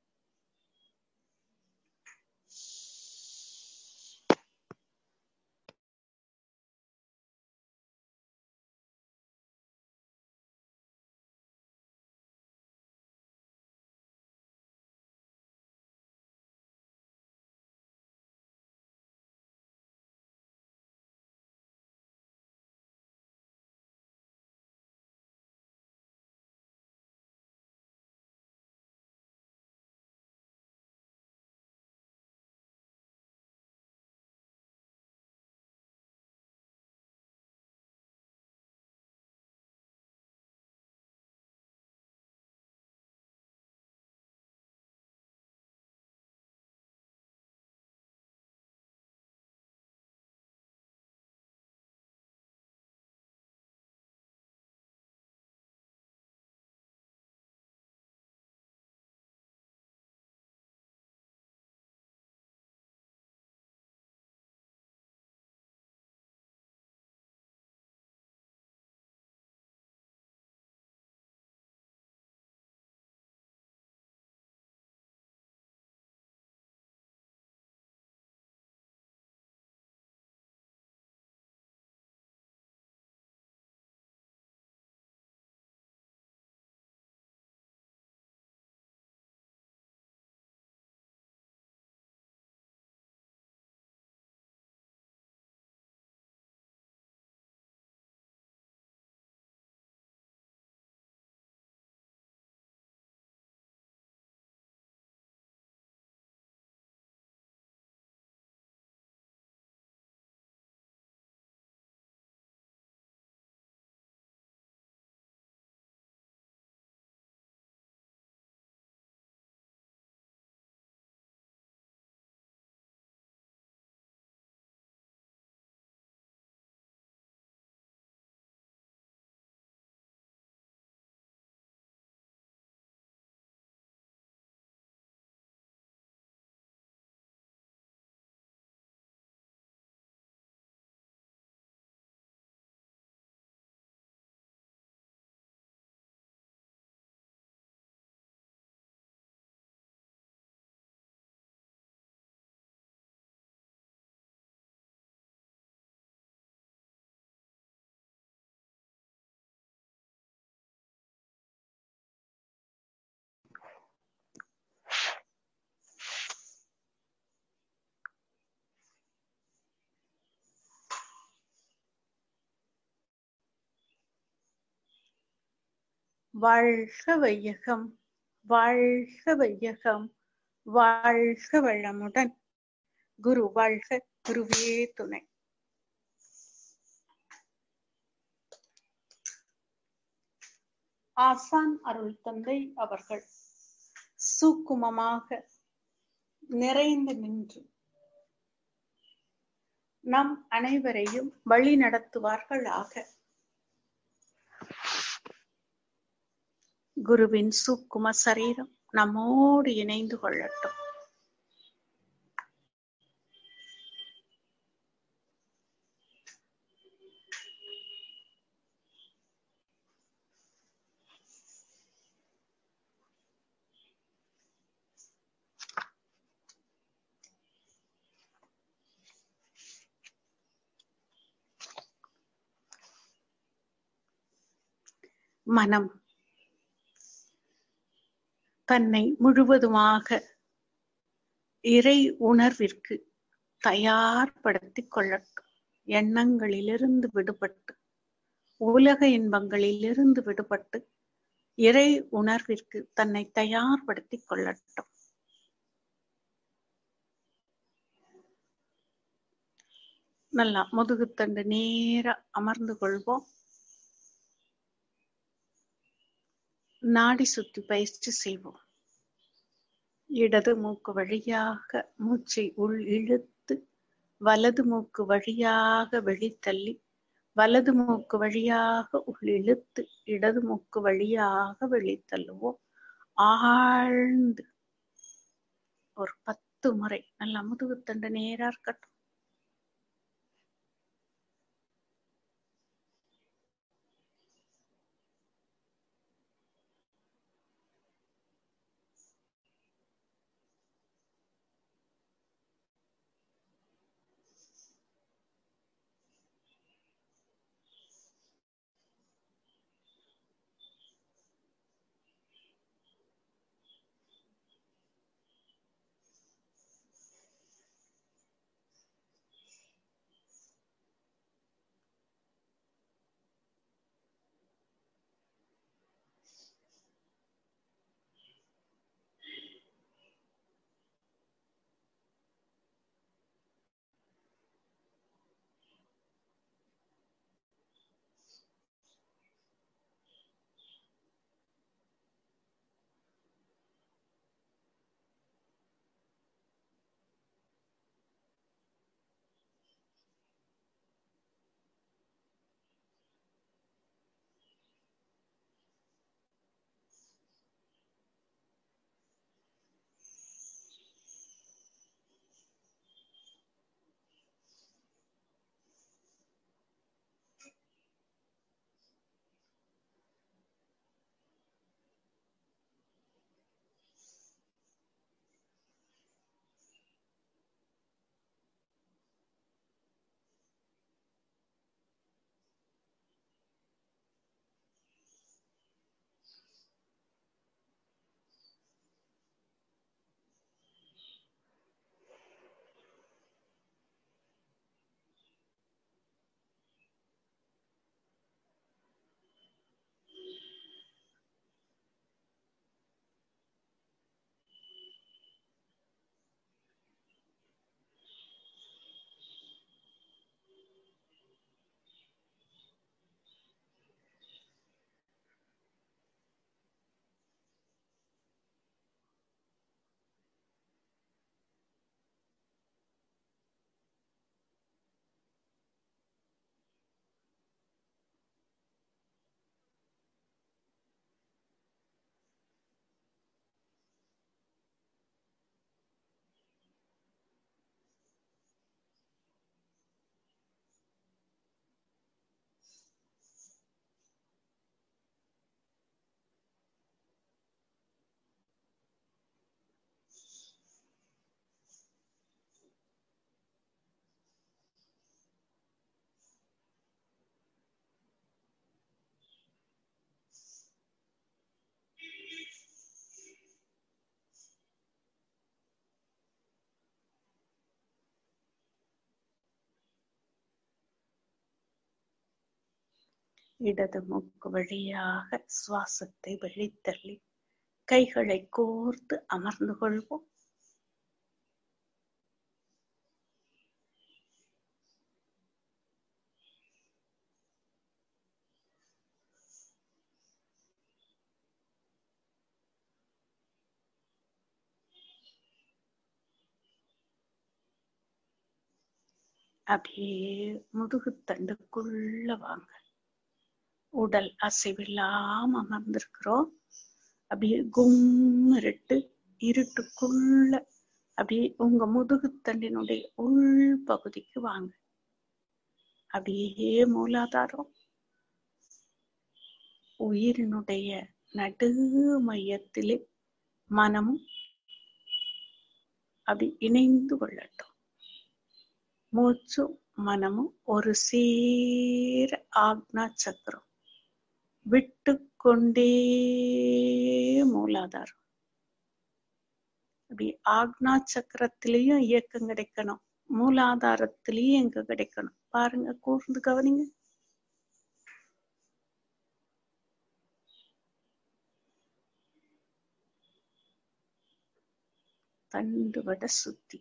S2: வாழ்க வையகம் வாழ்க வையகம் வாழ்க வளமுடன் குரு வாழ்க குருவே துணை ஆசான் அருள் தந்தை அவர்கள் சூக்குமமாக நிறைந்து நின்று நம் அனைவரையும் வழி நடத்துவார்களாக குருவின் சூக்கும சரீரம் நம்மோடு இணைந்து கொள்ளட்டும் மனம் தன்னை முழுவதுமாக இறை உணர்விற்கு தயார்படுத்திக் கொள்ளட்டும் எண்ணங்களிலிருந்து விடுபட்டு உலக இன்பங்களிலிருந்து விடுபட்டு இறை உணர்விற்கு தன்னை தயார்படுத்திக் கொள்ளட்டும் நல்லா முதுகுத்தண்டு நேர அமர்ந்து கொள்வோம் நாடி சுத்தி பயிற்சி செய்வோம் இடது மூக்கு வழியாக மூச்சை உள் இழுத்து வலது மூக்கு வழியாக வெளித்தள்ளி வலது மூக்கு வழியாக உள் இழுத்து இடது மூக்கு வழியாக வெளித்தள்ளுவோம் ஆழ்ந்து ஒரு பத்து முறை நல்லா முதுகுத்தண்டு நேரா இருக்கட்டும் இடது மூக்கு வழியாக சுவாசத்தை வெளித்தள்ளி கைகளை கோர்த்து அமர்ந்து கொள்வோம் அப்படியே முதுகுத்தண்டுக்குள்ள வாங்க உடல் அசைவில்லாம அமர்ந்திருக்கிறோம் அப்படியே கும் இருட்டு இருட்டுக்குள்ள அப்படியே உங்க முதுகுத்தண்டினுடைய உள் பகுதிக்கு வாங்க அப்படியே மூலாதாரம் உயிரினுடைய நடு மையத்திலே மனமும் அப்படி இணைந்து கொள்ளட்டும் மூச்சும் மனமும் ஒரு சேர ஆக்னா சக்கரம் விட்டு கொண்டே மூலாதாரம் அப்படி ஆக்னா சக்கரத்திலையும் இயக்கம் கிடைக்கணும் மூலாதாரத்திலையும் எங்க கிடைக்கணும் பாருங்க கூர்ந்து கவனிங்க தண்டு வட சுத்தி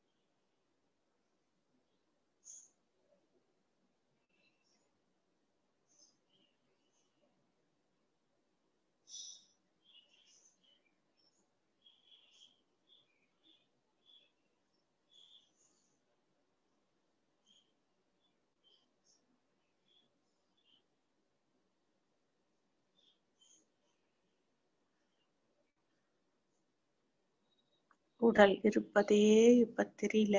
S2: உடல் இருப்பதே இப்ப தெரியல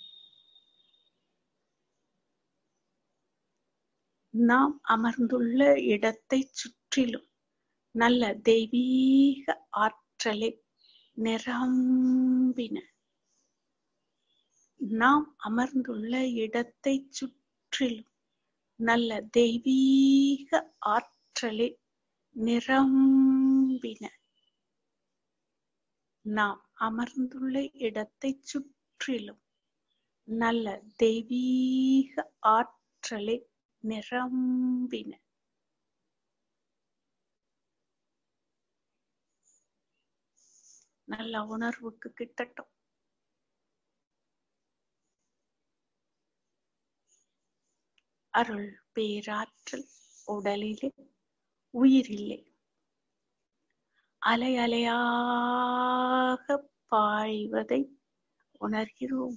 S2: நாம் அமர்ந்துள்ள இடத்தை சுற்றிலும் நல்ல தெய்வீக ஆற்றலை நிரம்பின நாம் அமர்ந்துள்ள இடத்தை சுற்றிலும் நல்ல தெய்வீக ஆற்றலை நிரம்பின நாம் அமர்ந்துள்ள இடத்தை சுற்றிலும் நல்ல தெய்வீக ஆற்றலை நிரம்பின நல்ல உணர்வுக்கு கிட்டட்டும் அருள் பேராற்றல் உடலிலே உயிரில்லை அலை அலையாக பாய்வதை உணர்கிறோம்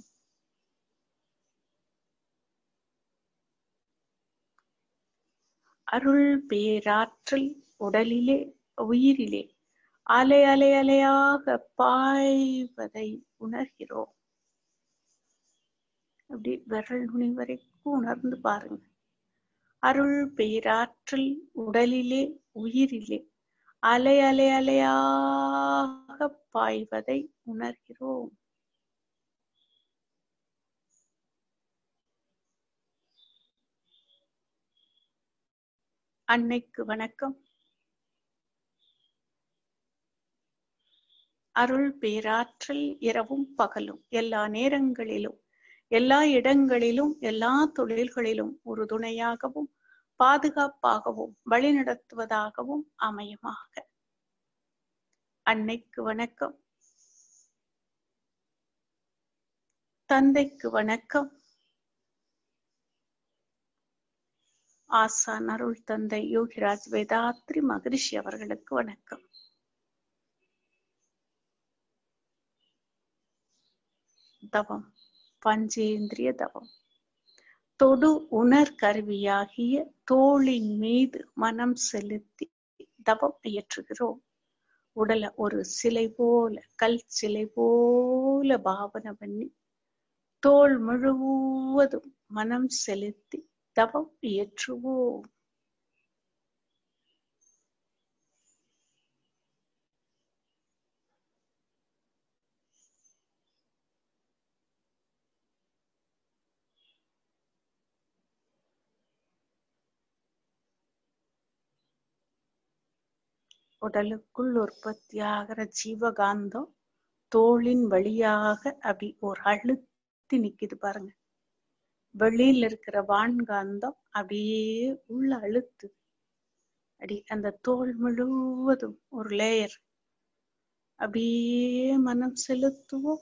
S2: அருள் பேராற்றல் உடலிலே உயிரிலே அலை அலை அலையாக பாய்வதை உணர்கிறோம் அப்படி விரல் நுனி வரைக்கும் உணர்ந்து பாருங்க அருள் பேராற்றல் உடலிலே உயிரிலே அலை அலை அலையாக பாய்வதை உணர்கிறோம் அன்னைக்கு வணக்கம் அருள் பேராற்றல் இரவும் பகலும் எல்லா நேரங்களிலும் எல்லா இடங்களிலும் எல்லா தொழில்களிலும் ஒரு துணையாகவும் பாதுகாப்பாகவும் வழிநடத்துவதாகவும் அமையுமாக அன்னைக்கு வணக்கம் தந்தைக்கு வணக்கம் ஆசான் அருள் தந்தை யோகிராஜ் வேதாத்ரி மகரிஷி அவர்களுக்கு வணக்கம் தவம் பஞ்சேந்திரிய தவம் தொடு உணர் கருவியாகிய தோளின் மீது மனம் செலுத்தி தவம் இயற்றுகிறோம் உடலை ஒரு சிலை போல கல் சிலை போல பாவனை பண்ணி தோல் முழுவதும் மனம் செலுத்தி தவம் இயற்றுவோம் உடலுக்குள் உற்பத்தியாகிற ஜீவகாந்தம் தோளின் வழியாக அப்படி ஒரு அழுத்தி நிக்குது பாருங்க வெளியில இருக்கிற வான்காந்தம் அப்படியே உள்ள அழுத்து அடி அந்த தோல் முழுவதும் ஒரு லேயர் அப்படியே மனம் செலுத்துவோம்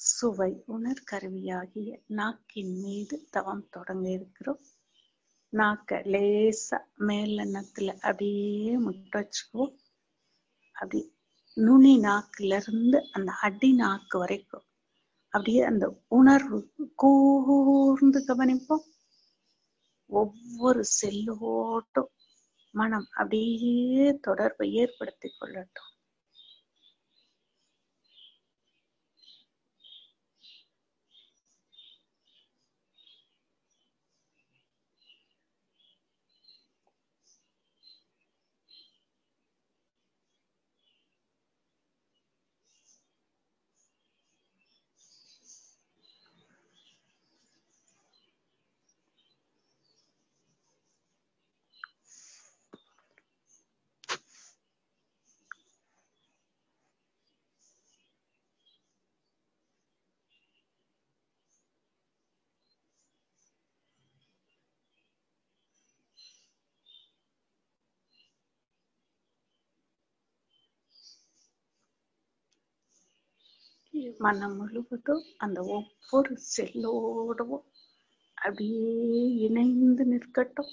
S2: சுவை உணர் கருவியாகிய நாக்கின் மீது தவம் தொடங்க இருக்கிறோம் நாக்க லேசா மேலெண்ணத்துல அப்படியே முட்டை வச்சுக்குவோம் அப்படி நுனி நாக்குல இருந்து அந்த அடி நாக்கு வரைக்கும் அப்படியே அந்த உணர்வு கூர்ந்து கவனிப்போம் ஒவ்வொரு செல்லோட்டும் மனம் அப்படியே தொடர்பை ஏற்படுத்தி கொள்ளட்டும் மனம் முழுவதும் அந்த ஒவ்வொரு செல்லோடவும் அப்படியே இணைந்து நிற்கட்டும்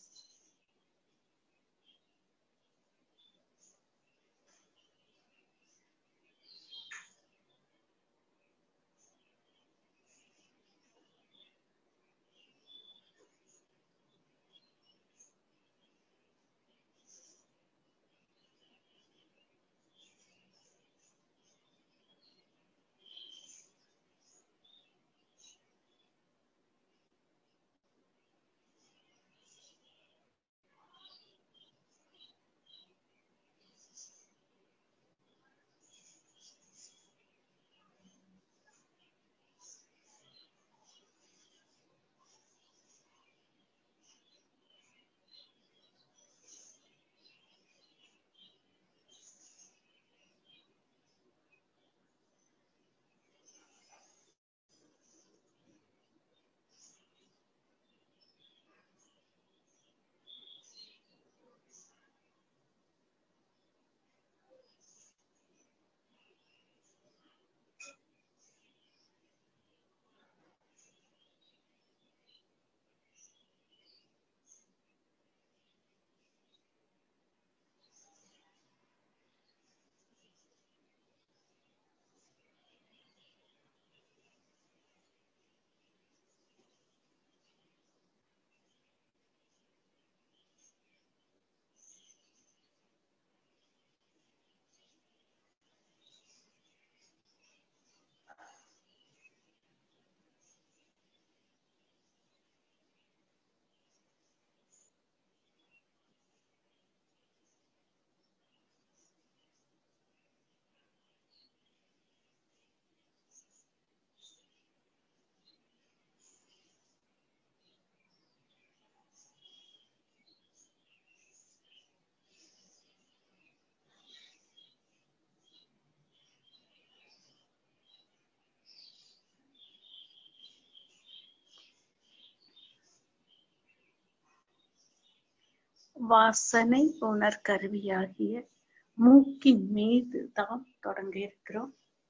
S2: வாசனை உணர் கருவியாகிய மூக்கின் மீது தான் தொடங்க இருக்கிறோம்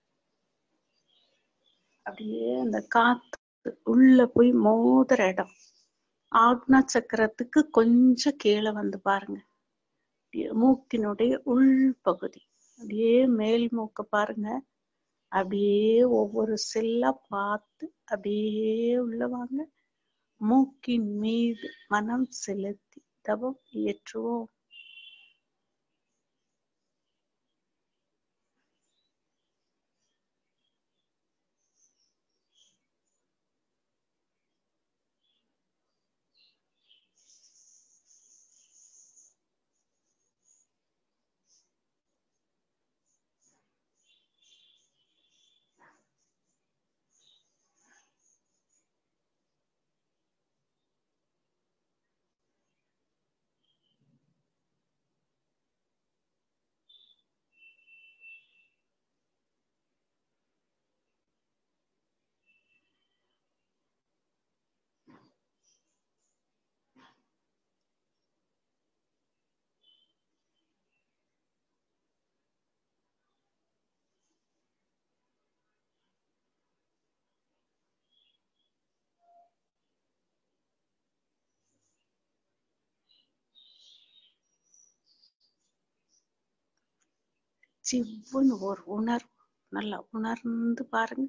S2: அப்படியே அந்த காத்து உள்ள போய் மோதுற இடம் ஆக்னா சக்கரத்துக்கு கொஞ்சம் கீழே வந்து பாருங்க அப்படியே மூக்கினுடைய உள் பகுதி அப்படியே மேல் மூக்க பாருங்க அப்படியே ஒவ்வொரு செல்லா பார்த்து அப்படியே உள்ள வாங்க மூக்கின் மீது மனம் செலுத்தி தவம் இயற்றுவோம் சிவ்வுன்னு ஒரு உணர்வு நல்லா உணர்ந்து பாருங்க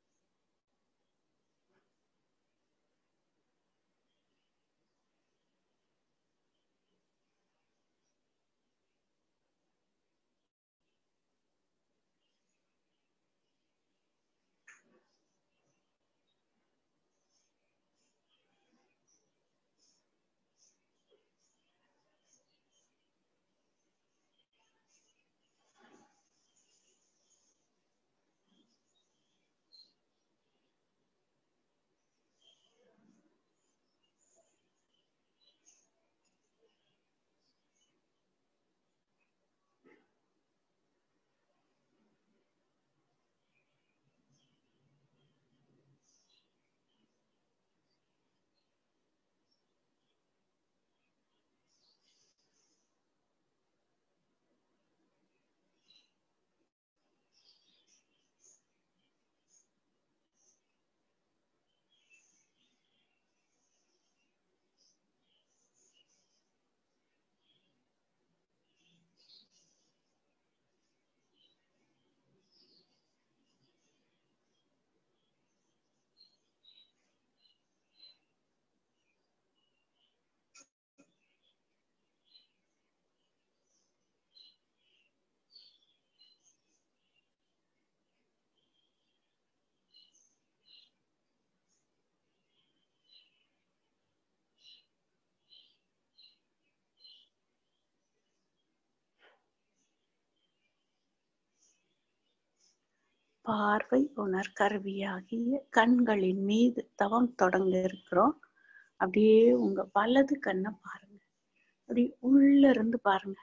S2: பார்வை உணர் கருவியாகிய கண்களின் மீது தவம் தொடங்க இருக்கிறோம் அப்படியே உங்க வலது கண்ணை பாருங்க அப்படி உள்ள இருந்து பாருங்க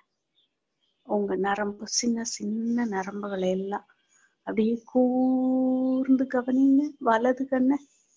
S2: உங்க நரம்பு சின்ன சின்ன நரம்புகளை எல்லாம் அப்படியே கூர்ந்து கவனிங்க வலது கண்ணை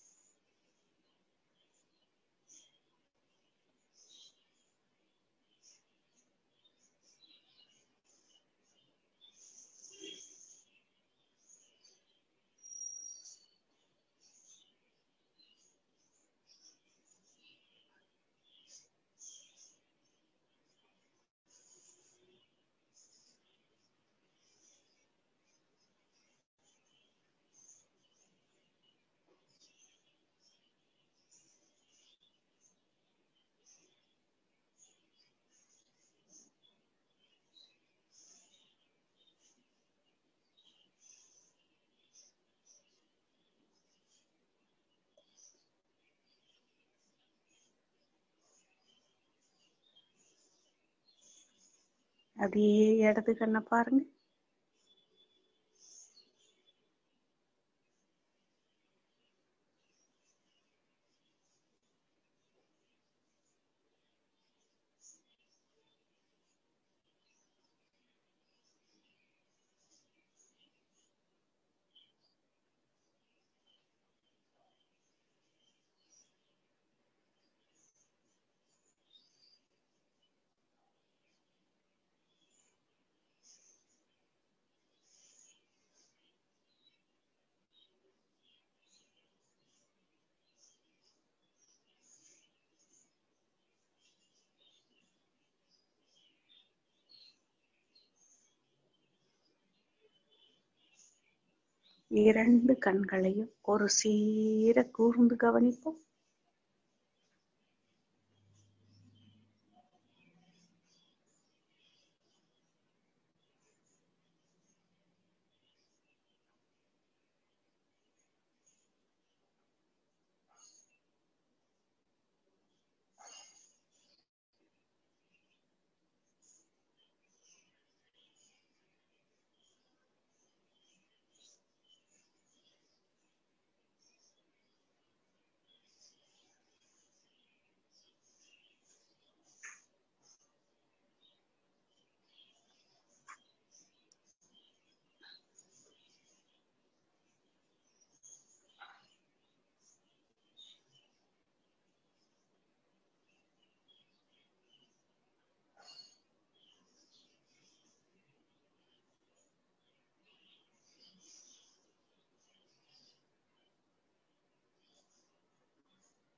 S2: அப்படியே இடது கண்ணை பாருங்க இரண்டு கண்களையும் ஒரு சீர கூர்ந்து கவனிப்போம்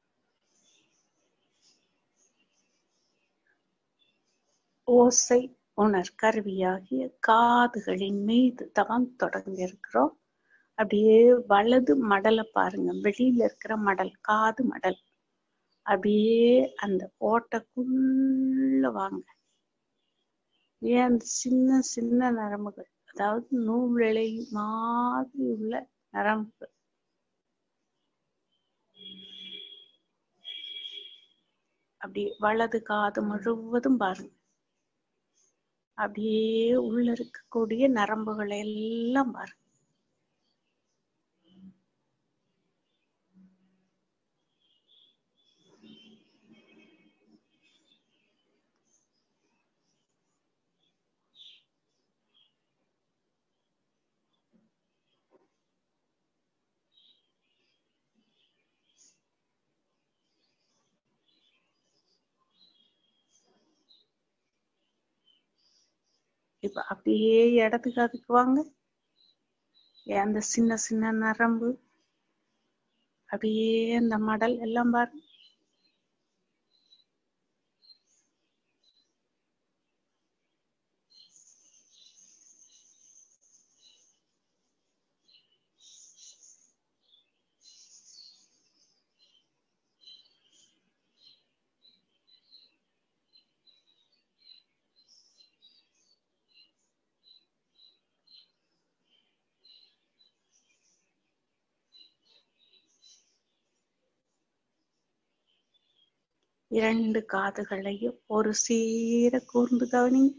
S2: ஓசை உணர் கருவியாகிய காதுகளின் மீது தவம் தொடங்க இருக்கிறோம் அப்படியே வலது மடலை பாருங்க வெளியில இருக்கிற மடல் காது மடல் அப்படியே அந்த ஓட்டைக்குள்ள வாங்க ஏன் அந்த சின்ன சின்ன நரம்புகள் அதாவது நூலிழை மாதிரி உள்ள நரம்புகள் அப்படி வலது காது முழுவதும் பாருங்க அப்படியே உள்ள இருக்கக்கூடிய நரம்புகளை எல்லாம் பாருங்க இப்ப அப்படியே இடத்துக்கு அதுக்கு வாங்க அந்த சின்ன சின்ன நரம்பு அப்படியே அந்த மடல் எல்லாம் பாருங்க இரண்டு காதுகளையும் ஒரு சீர கூர்ந்து கவனிங்க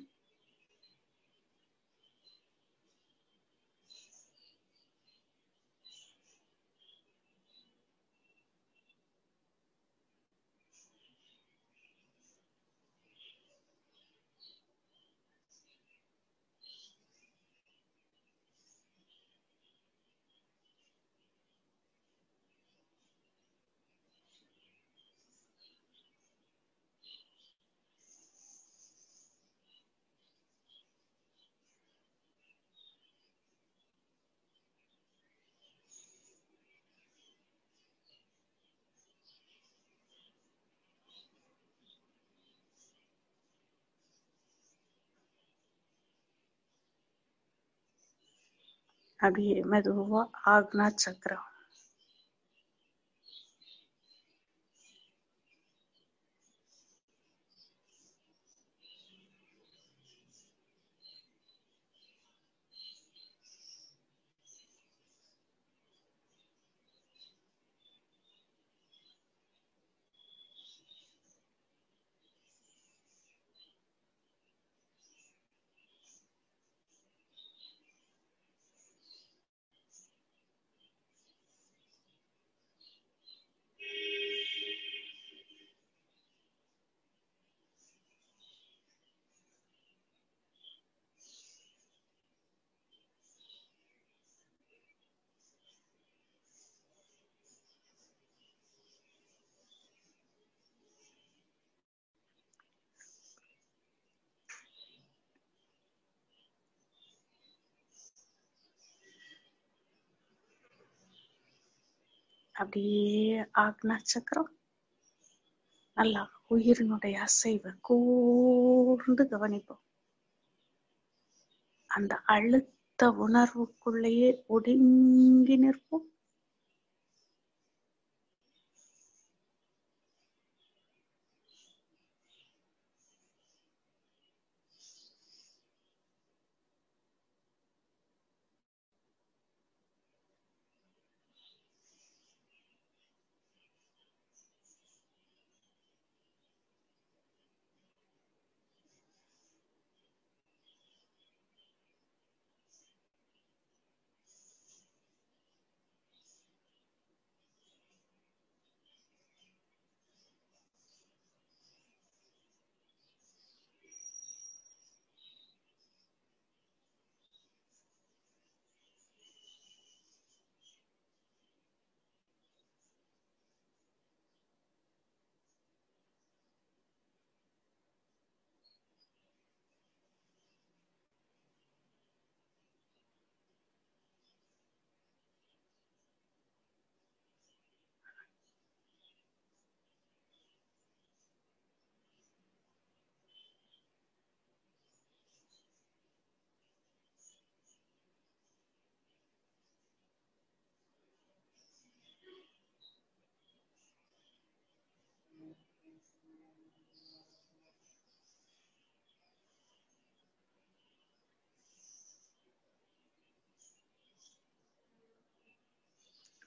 S2: அப்படியே மெதுவா ஆக்னா சக்கரம் அப்படியே ஆக்னா சக்கரம் நல்லா உயிரினுடைய அசைவை கூர்ந்து கவனிப்போம் அந்த அழுத்த உணர்வுக்குள்ளேயே ஒடுங்கி நிற்போம்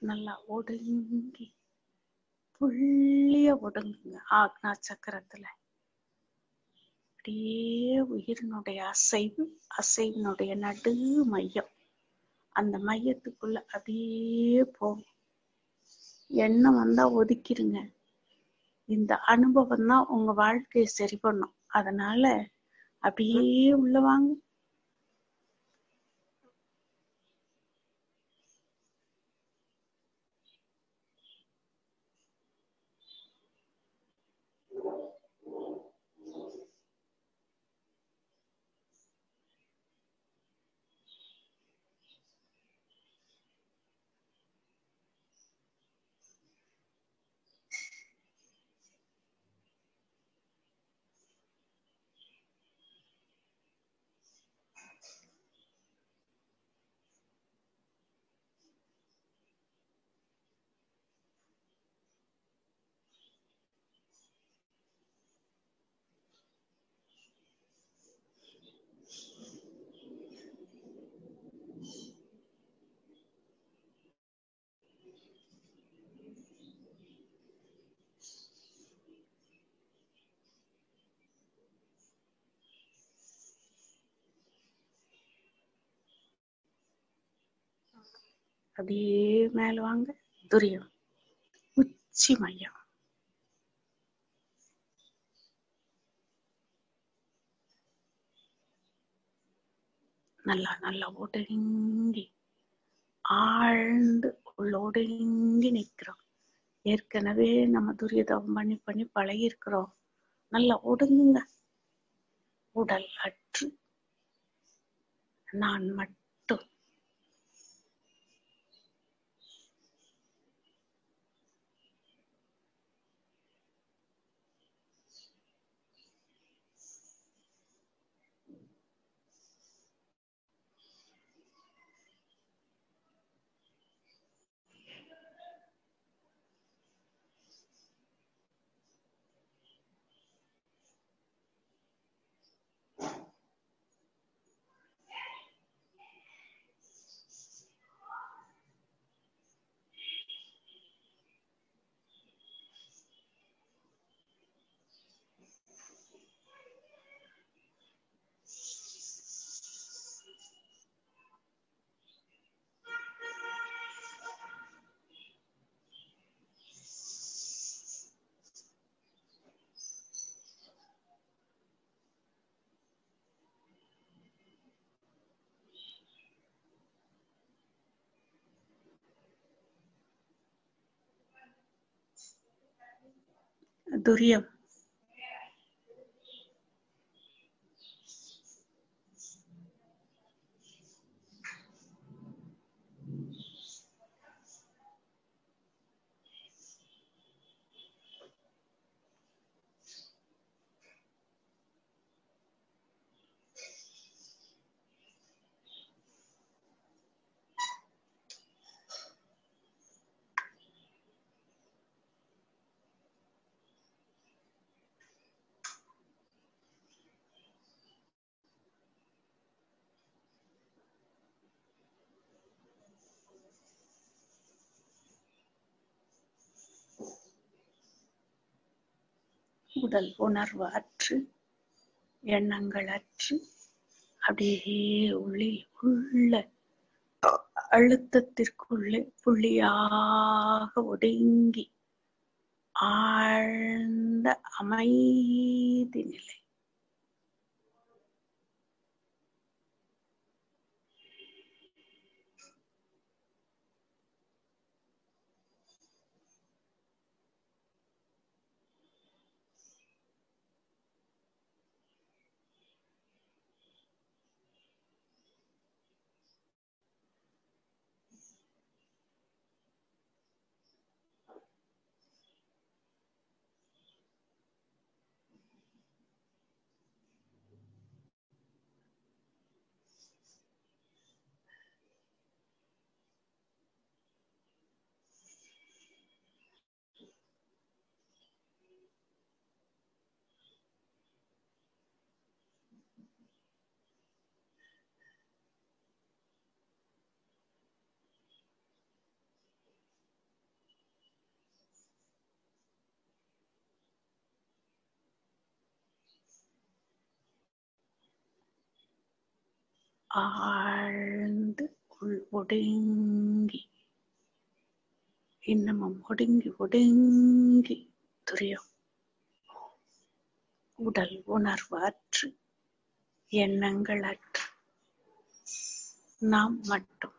S2: நல்லா ஒடுங்கி புள்ளிய ஒடுங்குங்க ஆக்னா சக்கரத்துல அப்படியே உயிரினுடைய அசைவு அசைவினுடைய நடு மையம் அந்த மையத்துக்குள்ள அப்படியே போகும் எண்ணம் வந்தா ஒதுக்கிருங்க இந்த அனுபவம் தான் உங்க வாழ்க்கையை சரி பண்ணும் அதனால அப்படியே உள்ள வாங்க அப்படியே மேல வாங்க துரியம் உச்சி மையம் நல்லா நல்லா ஒடுங்கி ஆழ்ந்து உள்ள ஒடுங்கி நிற்கிறோம் ஏற்கனவே நம்ம துரிய தவம் பண்ணி பண்ணி பழகி இருக்கிறோம் நல்லா ஒடுங்குங்க உடல் அற்று நான் மட்டும் துரியம் உடல் உணர்வு அற்று எண்ணங்கள் அற்று அப்படியே உள்ளில் உள்ள அழுத்தத்திற்குள்ளே புள்ளியாக ஒடுங்கி ஆழ்ந்த அமைதி நிலை ஆழ்ந்து உள் ஒடுங்கி இன்னமும் ஒடுங்கி ஒடுங்கி துரியம் உடல் உணர்வு அற்று எண்ணங்கள் அற்று நாம் மட்டும்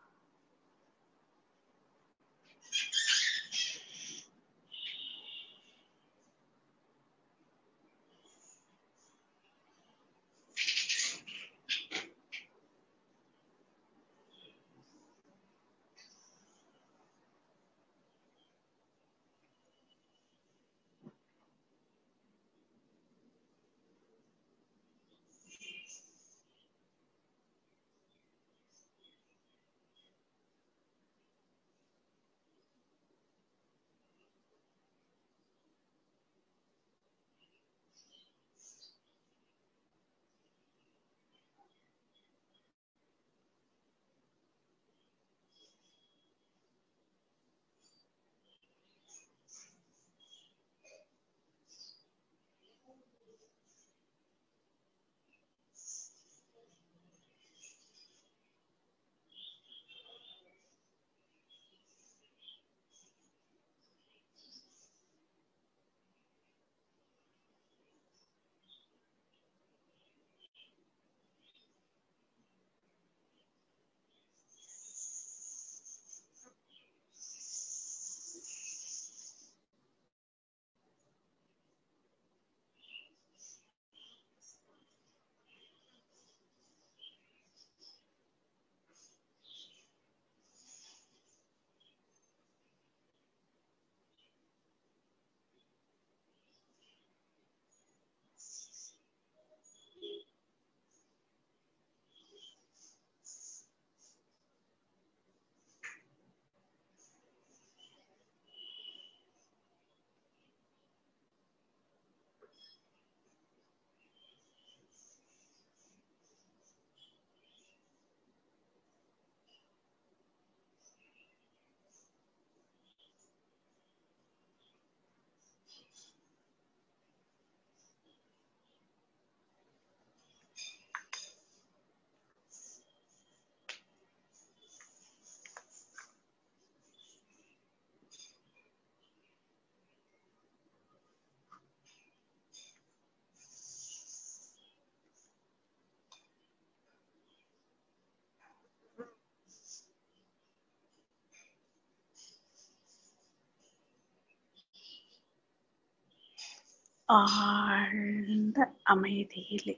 S2: ஆழ்ந்த அமைதியிலே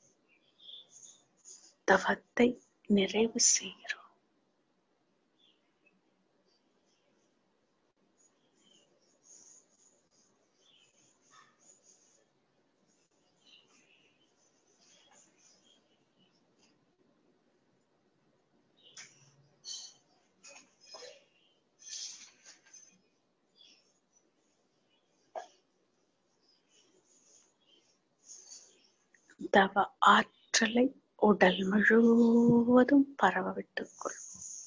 S2: தவத்தை நிறைவு செய்கிறோம் தவ ஆற்றலை உடல் முழுவதும் பரவ விட்டுக் கொள்வோம்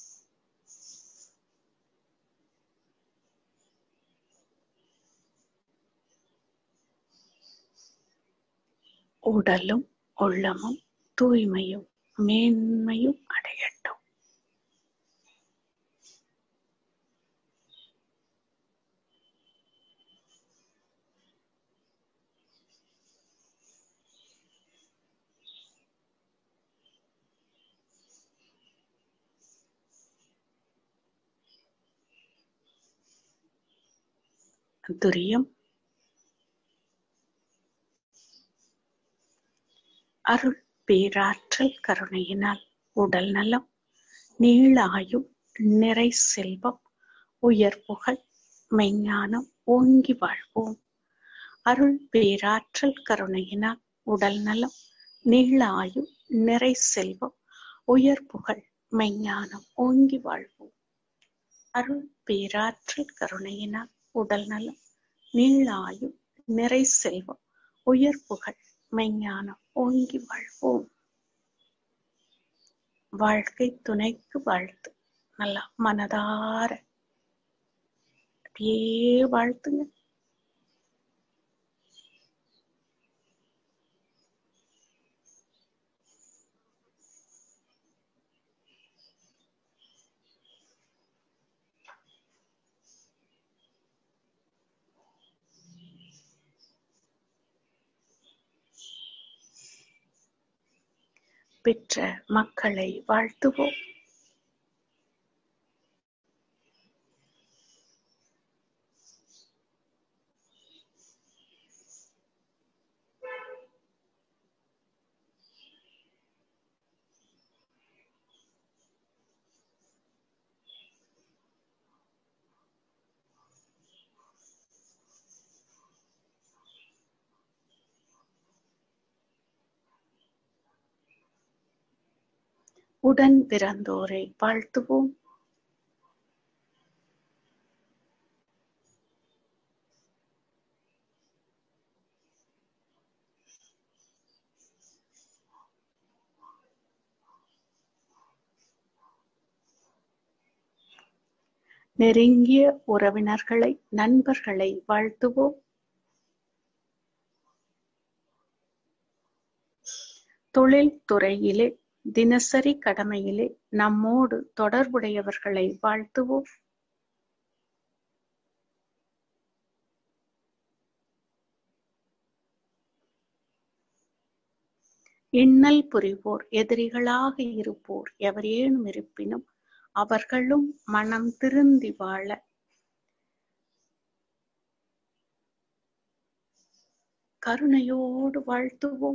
S2: உடலும் உள்ளமும் தூய்மையும் மேன்மையும் அடையட்டும் துரியம் அருள் பேராற்றல் கருணையினால் உடல் நலம் நீளாயும் நிறை செல்வம் உயர் புகழ் மெஞ்ஞானம் ஓங்கி வாழ்வோம் அருள் பேராற்றல் கருணையினால் உடல் நலம் நீளாயும் நிறை செல்வம் உயர் புகழ் மெஞ்ஞானம் ஓங்கி வாழ்வோம் அருள் பேராற்றல் கருணையினால் உடல் நலம் நீளாயும் நிறை செல்வம் உயர் புகழ் மெஞ்ஞானம் ஓங்கி வாழ்வோம் வாழ்க்கை துணைக்கு வாழ்த்து நல்லா மனதார அப்படியே வாழ்த்துங்க பெற்ற மக்களை வாழ்த்துவோம் உடன் பிறந்தோரை வாழ்த்துவோம் நெருங்கிய உறவினர்களை நண்பர்களை வாழ்த்துவோம் தொழில் துறையிலே தினசரி கடமையிலே நம்மோடு தொடர்புடையவர்களை வாழ்த்துவோம் இன்னல் புரிவோர் எதிரிகளாக இருப்போர் எவரேனும் இருப்பினும் அவர்களும் மனம் திருந்தி வாழ கருணையோடு வாழ்த்துவோம்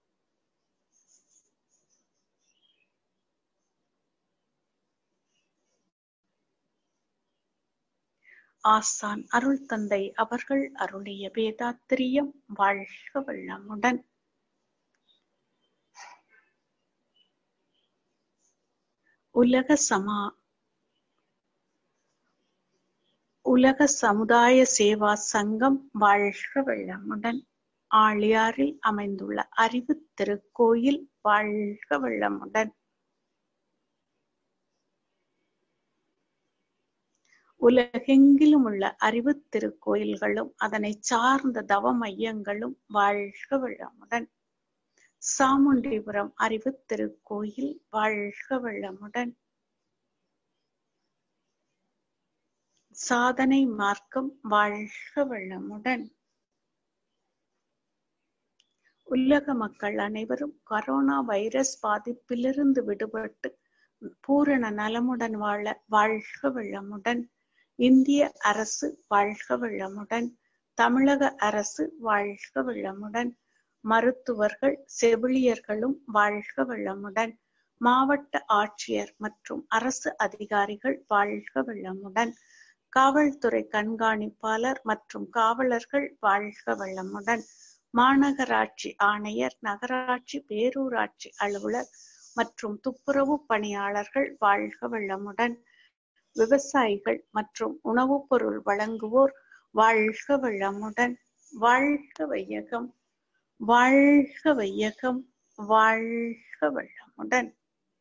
S2: ஆசான் அருள் தந்தை அவர்கள் அருளிய வேதாத்திரியம் வாழ்க வள்ளமுடன் உலக சமா உலக சமுதாய சேவா சங்கம் வாழ்க வள்ளமுடன் ஆழியாரில் அமைந்துள்ள அறிவு திருக்கோயில் வாழ்க வள்ளமுடன் உலகெங்கிலும் உள்ள அறிவு திருக்கோயில்களும் அதனை சார்ந்த தவ மையங்களும் வாழ்க வளமுடன் சாமுண்டிபுரம் அறிவு திருக்கோயில் வாழ்க வளமுடன் சாதனை மார்க்கம் வாழ்க வளமுடன் உலக மக்கள் அனைவரும் கரோனா வைரஸ் பாதிப்பிலிருந்து விடுபட்டு பூரண நலமுடன் வாழ வாழ்க வளமுடன் இந்திய அரசு வாழ்க வளமுடன் தமிழக அரசு வாழ்க வளமுடன் மருத்துவர்கள் செவிலியர்களும் வாழ்க வளமுடன் மாவட்ட ஆட்சியர் மற்றும் அரசு அதிகாரிகள் வாழ்க வளமுடன் காவல்துறை கண்காணிப்பாளர் மற்றும் காவலர்கள் வாழ்க வளமுடன் மாநகராட்சி ஆணையர் நகராட்சி பேரூராட்சி அலுவலர் மற்றும் துப்புரவு பணியாளர்கள் வாழ்க வளமுடன் விவசாயிகள் மற்றும் உணவுப் பொருள் வழங்குவோர் வாழ்க வளமுடன் வாழ்க வையகம் வாழ்க வையகம் வாழ்க வளமுடன்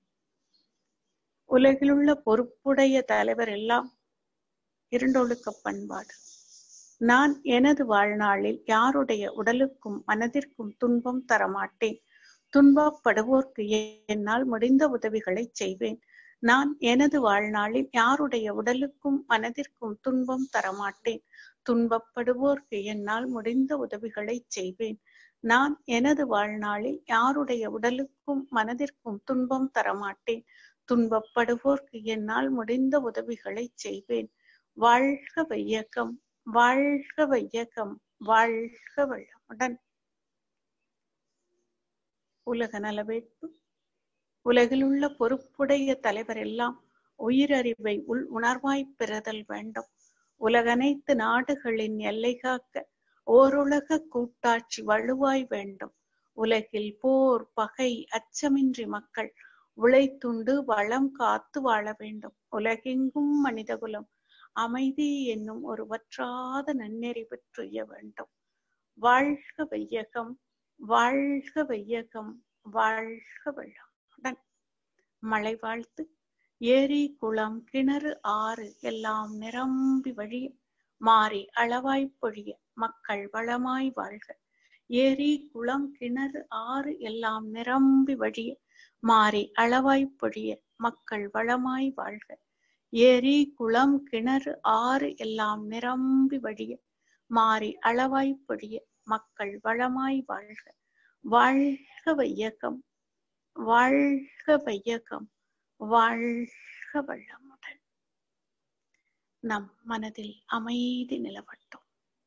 S2: உலகிலுள்ள பொறுப்புடைய தலைவர் எல்லாம் இரண்டொழுக்க பண்பாடு நான் எனது வாழ்நாளில் யாருடைய உடலுக்கும் மனதிற்கும் துன்பம் தரமாட்டேன் துன்பப்படுவோர்க்கு என்னால் முடிந்த உதவிகளை செய்வேன் நான் எனது வாழ்நாளில் யாருடைய உடலுக்கும் மனதிற்கும் துன்பம் தரமாட்டேன் துன்பப்படுவோர்க்கு என்னால் முடிந்த உதவிகளை செய்வேன் நான் எனது வாழ்நாளில் யாருடைய உடலுக்கும் மனதிற்கும் துன்பம் தரமாட்டேன் துன்பப்படுவோர்க்கு என்னால் முடிந்த உதவிகளை செய்வேன் வாழ்க வையகம் வாழ்க வையகம் வாழ்க வளமுடன் உலக நலவேட்பு உலகில் உள்ள பொறுப்புடைய தலைவர் எல்லாம் உயிரறிவை உள் உணர்வாய் பெறுதல் வேண்டும் உலகனைத்து நாடுகளின் எல்லை காக்க ஓருலக கூட்டாட்சி வலுவாய் வேண்டும் உலகில் போர் பகை அச்சமின்றி மக்கள் உழைத்துண்டு வளம் காத்து வாழ வேண்டும் உலகெங்கும் மனிதகுலம் அமைதி என்னும் ஒரு வற்றாத நன்னெறி பெற்றுய வேண்டும் வாழ்க வையகம் வாழ்க வையகம் வாழ்க வளமுடன் மழை வாழ்த்து ஏரி குளம் கிணறு ஆறு எல்லாம் நிரம்பி வழிய மாறி அளவாய் பொழிய மக்கள் வளமாய் வாழ்க ஏரி குளம் கிணறு ஆறு எல்லாம் நிரம்பி வழிய மாறி அளவாய் பொழிய மக்கள் வளமாய் வாழ்க ஏரி குளம் கிணறு ஆறு எல்லாம் நிரம்பி வழிய மாறி அளவாய் பொழிய மக்கள் வளமாய் வாழ்க வாழ்க வையகம் வாழ்க வையகம் வாழ்க வளமுடன் நம் மனதில் அமைதி நிலவட்டும்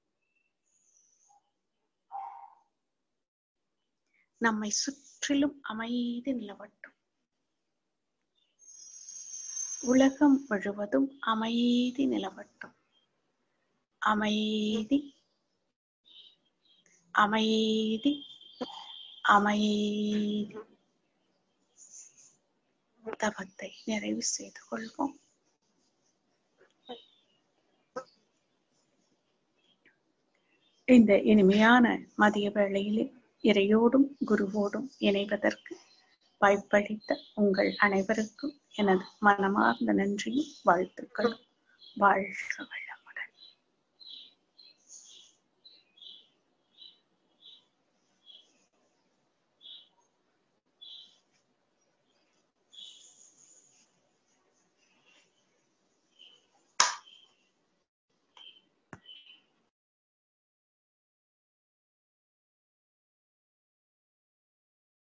S2: நம்மை சுற்றிலும் அமைதி நிலவட்டும் உலகம் முழுவதும் அமைதி நிலவட்டும் அமைதி அமைதி அமைதி தவத்தை நிறைவு செய்து கொள்வோம் இந்த இனிமையான மதிய வேளையிலே இறையோடும் குருவோடும் இணைவதற்கு வாய்ப்பளித்த உங்கள் அனைவருக்கும் எனது மனமார்ந்த நன்றியும் வாழ்த்துக்களும் வாழ்க வளம்